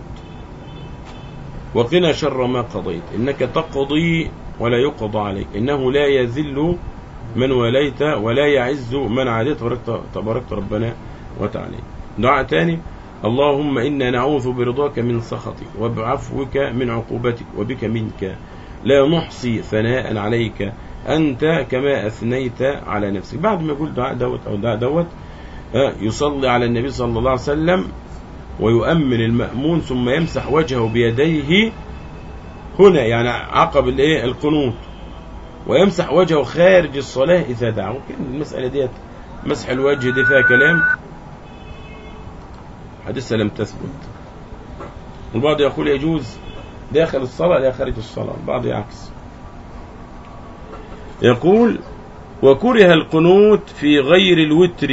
وقنا شر ما قضيت إنك تقضي ولا يقضى عليك إنه لا يذل من وليت ولا يعز من عاديت تباركت- تباركت ربنا وتعالى دعاء تاني اللهم إنا نعوذ برضاك من سخطك وبعفوك من عقوبتك وبك منك لا نحصي ثناء عليك أنت كما أثنيت على نفسك بعد ما يقول دعاء دوت أو دعاء دوت آه، يصلي على النبي صلى الله عليه وسلم ويؤمن المأمون ثم يمسح وجهه بيديه هنا يعني عقب الايه القنوت ويمسح وجهه خارج الصلاة إذا دعا ممكن المسألة ديت مسح الوجه دي فيها كلام حديثها لم تثبت البعض يقول يجوز داخل الصلاة لا خارج الصلاة البعض يعكس يقول وكره القنوت في غير الوتر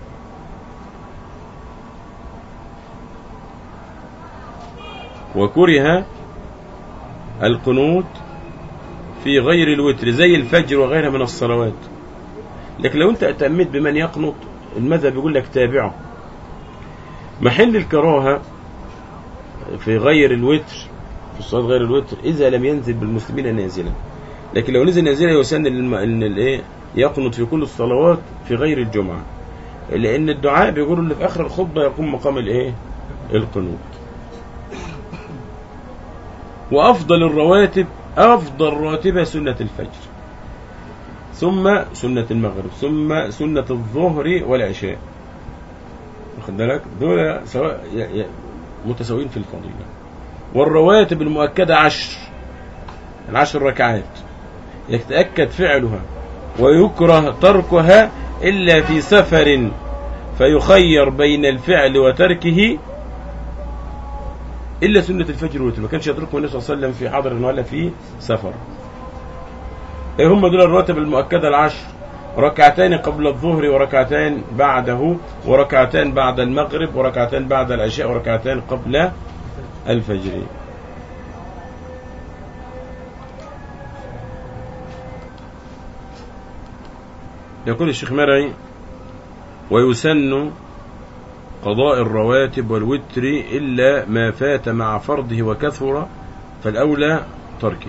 وكره القنوت في غير الوتر زي الفجر وغيرها من الصلوات لكن لو انت اتأمت بمن يقنط المذهب يقول لك تابعه محل الكراهة في غير الوتر في الصلاة غير الوتر إذا لم ينزل بالمسلمين نازلا لكن لو نزل نازلا يسن الم- ان الايه يقنط في كل الصلوات في غير الجمعة لأن الدعاء بيقولوا اللي في آخر الخطبة يقوم مقام الايه القنوت وأفضل الرواتب أفضل راتبة سنة الفجر ثم سنة المغرب ثم سنة الظهر والعشاء واخد بالك دول سواء ي- ي- متساويين في الفضيلة والرواتب المؤكدة عشر العشر ركعات يتأكد فعلها ويكره تركها إلا في سفر فيخير بين الفعل وتركه إلا سنة الفجر والوتر ما كانش يتركه النبي صلى الله عليه وسلم في حضر ولا في سفر إيه هم دول الراتب المؤكدة العشر ركعتين قبل الظهر وركعتين بعده وركعتين بعد المغرب وركعتين بعد العشاء وركعتين قبل الفجر يقول الشيخ مرعي ويسن قضاء الرواتب والوتر إلا ما فات مع فرضه وكثر فالأولى تركه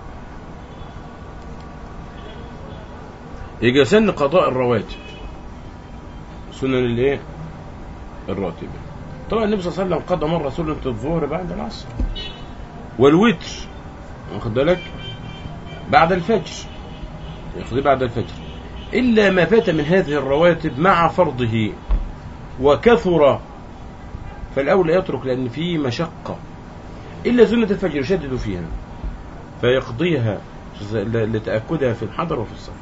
يجي يسن قضاء الرواتب سنن الايه الراتبة طبعا النبي صلى الله عليه وسلم قضى مرة سنة الظهر بعد العصر والوتر واخد بالك بعد الفجر يقضي بعد الفجر إلا ما فات من هذه الرواتب مع فرضه وكثر فالأولى يترك لأن فيه مشقة إلا سنة الفجر يشدد فيها فيقضيها لتأكدها في الحضر وفي السفر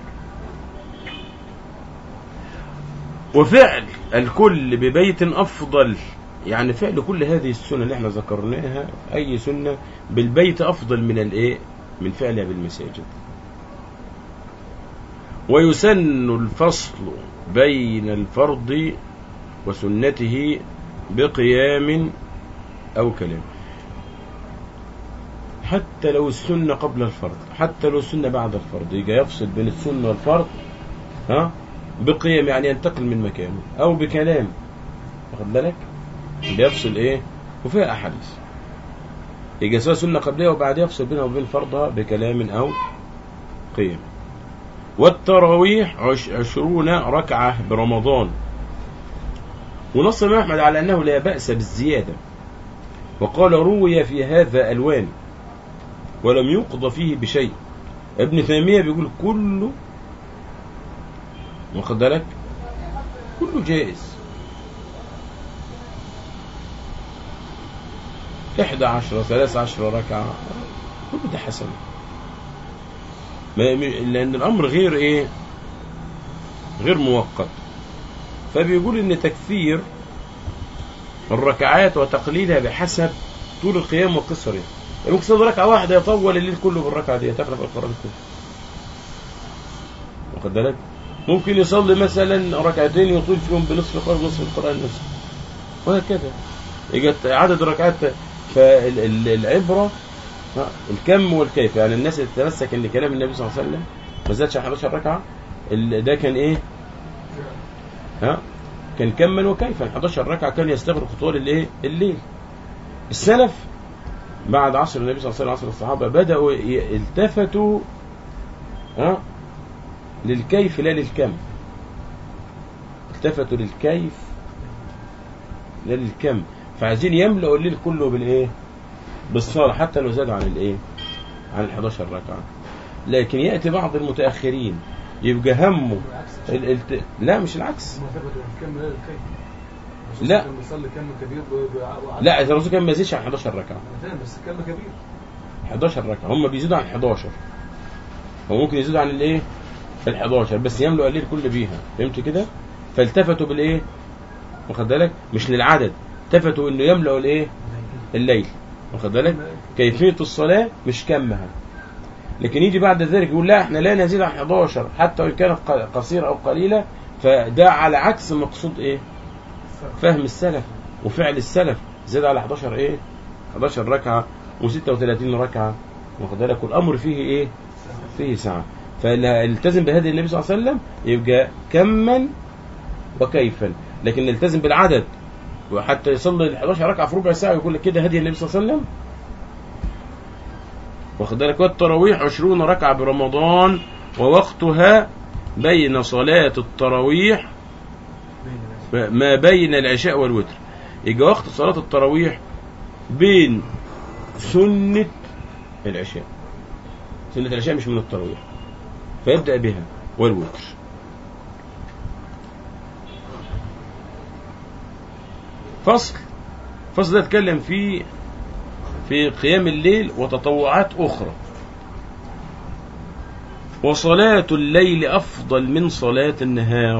وفعل الكل ببيت أفضل يعني فعل كل هذه السنة اللي احنا ذكرناها أي سنة بالبيت أفضل من الإيه من فعلها بالمساجد ويسن الفصل بين الفرض وسنته بقيام أو كلام حتى لو السنة قبل الفرض حتى لو السنة بعد الفرض يجي يفصل بين السنة والفرض ها بقيام يعني ينتقل من مكانه أو بكلام واخد بالك بيفصل إيه وفيها أحاديث يجي سواء سنة قبلها وبعدها يفصل بينها وبين فرضها بكلام أو قيام والتراويح عش عشرون ركعة برمضان ونص الإمام أحمد على أنه لا بأس بالزيادة وقال روي في هذا ألوان ولم يقضى فيه بشيء ابن تيمية بيقول كله واخد بالك كله جائز إحدى عشرة ثلاث عشرة ركعة كله ده حسن ما لأن الأمر غير إيه غير مؤقت فبيقول إن تكثير الركعات وتقليلها بحسب طول القيام وقصره يعني ممكن تصلي ركعة واحدة يطول الليل كله بالركعة دي تقرأ القرآن كله واخد بالك ممكن يصلي مثلا ركعتين يطول فيهم بنصف القرآن ونصف القرآن نصف وهكذا يجي عدد الركعات فالعبرة الكم والكيف يعني الناس اللي تتمسك ان كلام النبي صلى الله عليه وسلم ما زادش 11 ركعه ده كان ايه ها كان كما وكيفا 11 ركعه كان يستغرق طول الايه الليل السلف بعد عصر النبي صلى الله عليه وسلم عصر الصحابه بداوا التفتوا ها للكيف لا للكم التفتوا للكيف لا للكم فعايزين يملأوا الليل كله بالايه بالصلاة حتى لو زادوا عن الايه عن ال 11 ركعة لكن يأتي بعض المتأخرين يبقى همه ال... الت... لا مش العكس لا بيصلي كم كبير لا الرسول كان ما يزيدش عن 11 ركعة انا فاهم بس كم كبير 11 ركعة هم بيزيدوا عن 11 هو ممكن يزيدوا عن الايه ال 11 بس يملوا الليل كله بيها فهمت كده فالتفتوا بالايه واخد بالك مش للعدد التفتوا انه يملأوا الايه الليل واخد بالك كيفية الصلاة مش كمها لكن يجي بعد ذلك يقول لا احنا لا نزيد عن 11 حتى وان كانت قصيرة او قليلة فده على عكس مقصود ايه فهم السلف وفعل السلف زاد على 11 ايه 11 ركعة و36 ركعة واخد بالك والامر فيه ايه فيه ساعة فاللي التزم بهدي النبي صلى الله عليه وسلم يبقى كما وكيفا لكن نلتزم بالعدد وحتى يصلي ال 11 ركعه في ربع ساعه ويقول لك كده هدي النبي صلى الله عليه وسلم واخد بالك والتراويح 20 ركعه برمضان ووقتها بين صلاه التراويح ما بين العشاء والوتر يجي وقت صلاه التراويح بين سنه العشاء سنه العشاء مش من التراويح فيبدا بها والوتر فصل فصل ده اتكلم فيه في قيام الليل وتطوعات أخرى وصلاة الليل أفضل من صلاة النهار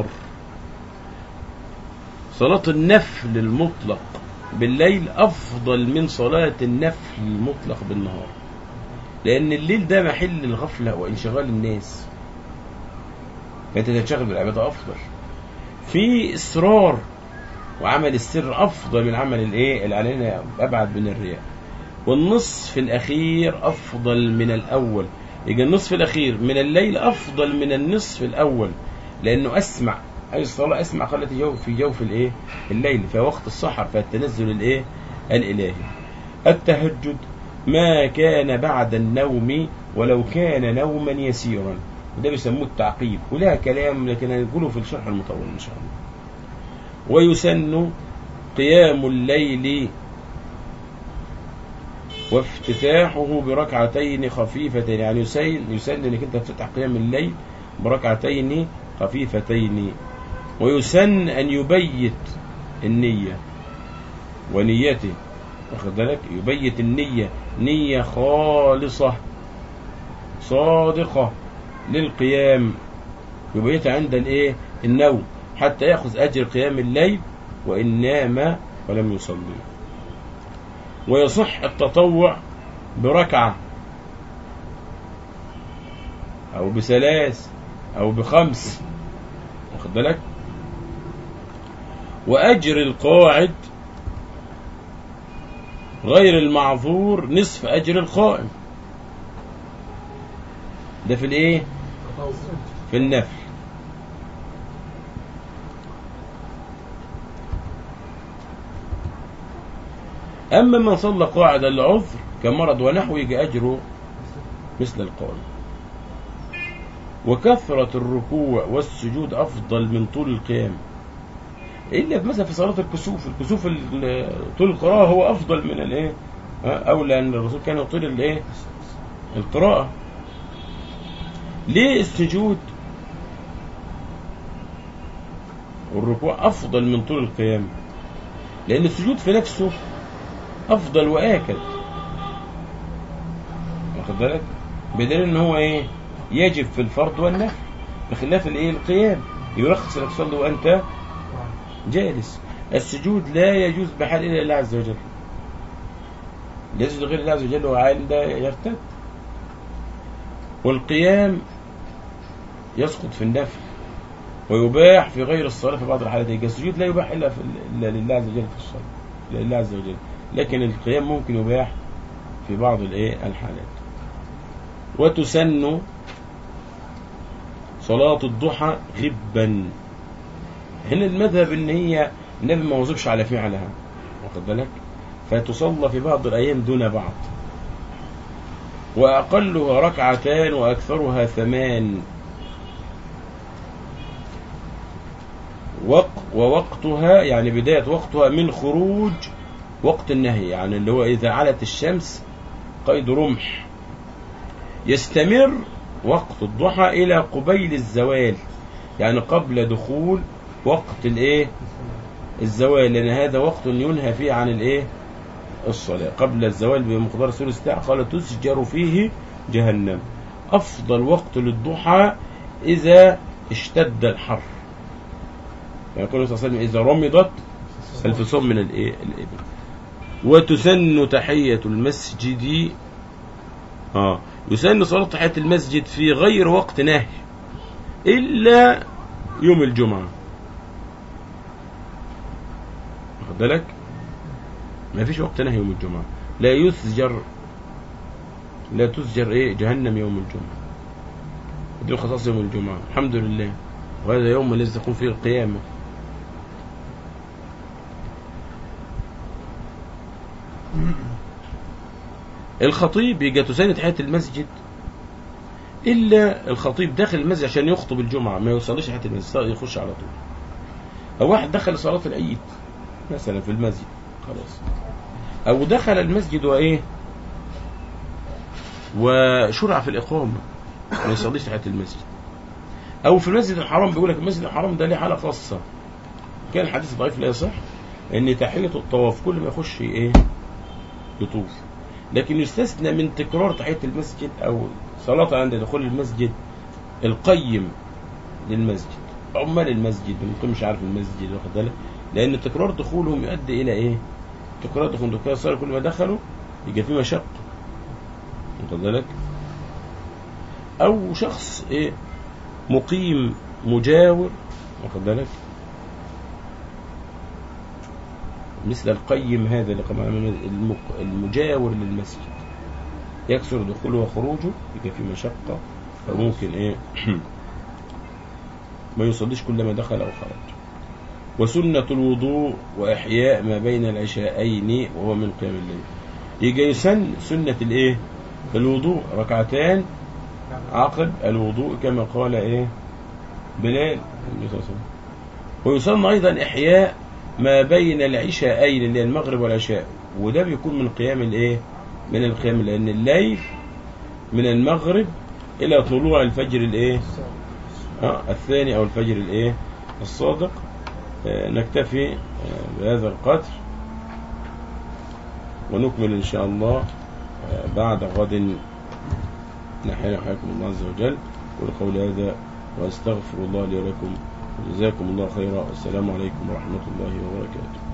صلاة النفل المطلق بالليل أفضل من صلاة النفل المطلق بالنهار لأن الليل ده محل الغفلة وانشغال الناس فأنت تنشغل بالعبادة أفضل في إصرار وعمل السر افضل من عمل الايه العلانية ابعد من الرياء والنصف الاخير افضل من الاول يجي النصف الاخير من الليل افضل من النصف الاول لأنه أسمع أي الصلاة أسمع قالت جوف في جوف الإيه الليل في وقت السحر فالتنزل الإيه الإلهي التهجد ما كان بعد النوم ولو كان نوما يسيرا وده بيسموه التعقيب ولها كلام لكن هنقوله في الشرح المطول إن شاء الله ويسن قيام الليل وافتتاحه بركعتين خفيفتين يعني يسن يسن انك انت تفتح قيام الليل بركعتين خفيفتين ويسن ان يبيت النية ونيته واخد بالك يبيت النية نية خالصة صادقة للقيام يبيتها عند الايه النوم حتى ياخذ اجر قيام الليل وان نام ولم يصلي ويصح التطوع بركعة أو بثلاث أو بخمس واخد بالك وأجر القاعد غير المعذور نصف أجر القائم ده في الإيه؟ في النفل أما من صلى قاعدا لعذر كمرض ونحوه يجي أجره مثل القائم وكثرة الركوع والسجود أفضل من طول القيام إلا مثلا في صلاة الكسوف الكسوف ال- طول القراءة هو أفضل من الإيه ها؟ أو لأن الرسول كان يطيل الإيه القراءة ليه السجود والركوع أفضل من طول القيام لأن السجود في نفسه افضل واكد واخد بالك بدليل ان هو ايه يجب في الفرض والنفل بخلاف الايه القيام يرخص انك تصلي وانت جالس السجود لا يجوز بحال الا لله عز وجل لا يجوز لغير الله عز وجل وعند يرتد والقيام يسقط في النفل ويباح في غير الصلاة في بعض الحالات يبقى السجود لا يباح إلا, في إلا لله عز وجل في الصلاة إلا لله عز وجل لكن القيام ممكن يباح في بعض الايه الحالات وتسن صلاة الضحى غبا هنا المذهب ان هي النبي ما وظبش على فعلها واخد بالك فتصلى في بعض الايام دون بعض واقلها ركعتان واكثرها ثمان وق ووقتها يعني بداية وقتها من خروج وقت النهي يعني اللي هو إذا علت الشمس قيد رمح يستمر وقت الضحى إلى قبيل الزوال يعني قبل دخول وقت الإيه الزوال لأن هذا وقت ينهى فيه عن الإيه الصلاة قبل الزوال بمقدار ثلث ساعة قال تسجر فيه جهنم أفضل وقت للضحى إذا اشتد الحر يقول صلى الله عليه وسلم إذا رمضت الفصام من الإيه الإبل وتسن تحية المسجد آه يسن صلاة تحية المسجد في غير وقت نهي إلا يوم الجمعة واخد بالك ما فيش وقت نهي يوم الجمعة لا يسجر لا تسجر ايه جهنم يوم الجمعة دي خصائص يوم الجمعة الحمد لله وهذا يوم الذي تقوم فيه القيامة الخطيب يجي تسان تحية المسجد إلا الخطيب داخل المسجد عشان يخطب الجمعة ما يوصلش تحية المسجد يخش على طول أو واحد دخل صلاة العيد مثلا في المسجد خلاص أو دخل المسجد وإيه وشرع في الإقامة ما يصليش تحية المسجد أو في المسجد الحرام بيقول لك المسجد الحرام ده ليه حالة خاصة كان الحديث ضعيف لا يصح ان تحية الطواف كل ما يخش ايه يطوف لكن يستثنى من تكرار تحية المسجد او صلاة عند دخول المسجد القيم للمسجد عمال المسجد ممكن مش عارف المسجد واخد بالك لان تكرار دخولهم يؤدي الى ايه تكرار دخولهم تكرار صار كل ما دخلوا يبقى في مشقة واخد بالك او شخص ايه مقيم مجاور واخد بالك مثل القيم هذا اللي قام المق- المجاور للمسجد يكثر دخوله وخروجه يبقى في مشقة فممكن ايه ما يصليش كلما دخل أو خرج وسنة الوضوء وإحياء ما بين العشاءين وهو من قيام الليل يجي يسن سنة الإيه الوضوء ركعتان عقب الوضوء كما قال إيه بلال النبي صلى الله عليه وسلم ويسن أيضا إحياء ما بين العشاءين اللي هي المغرب والعشاء وده بيكون من قيام الإيه من القيام لأن الليل من المغرب إلى طلوع الفجر الإيه آه الثاني أو الفجر الإيه الصادق آه نكتفي آه بهذا القدر ونكمل إن شاء الله آه بعد غد نحيي حياكم الله عز وجل والقول هذا وأستغفر الله لي ولكم وجزاكم الله خيرا والسلام عليكم ورحمة الله وبركاته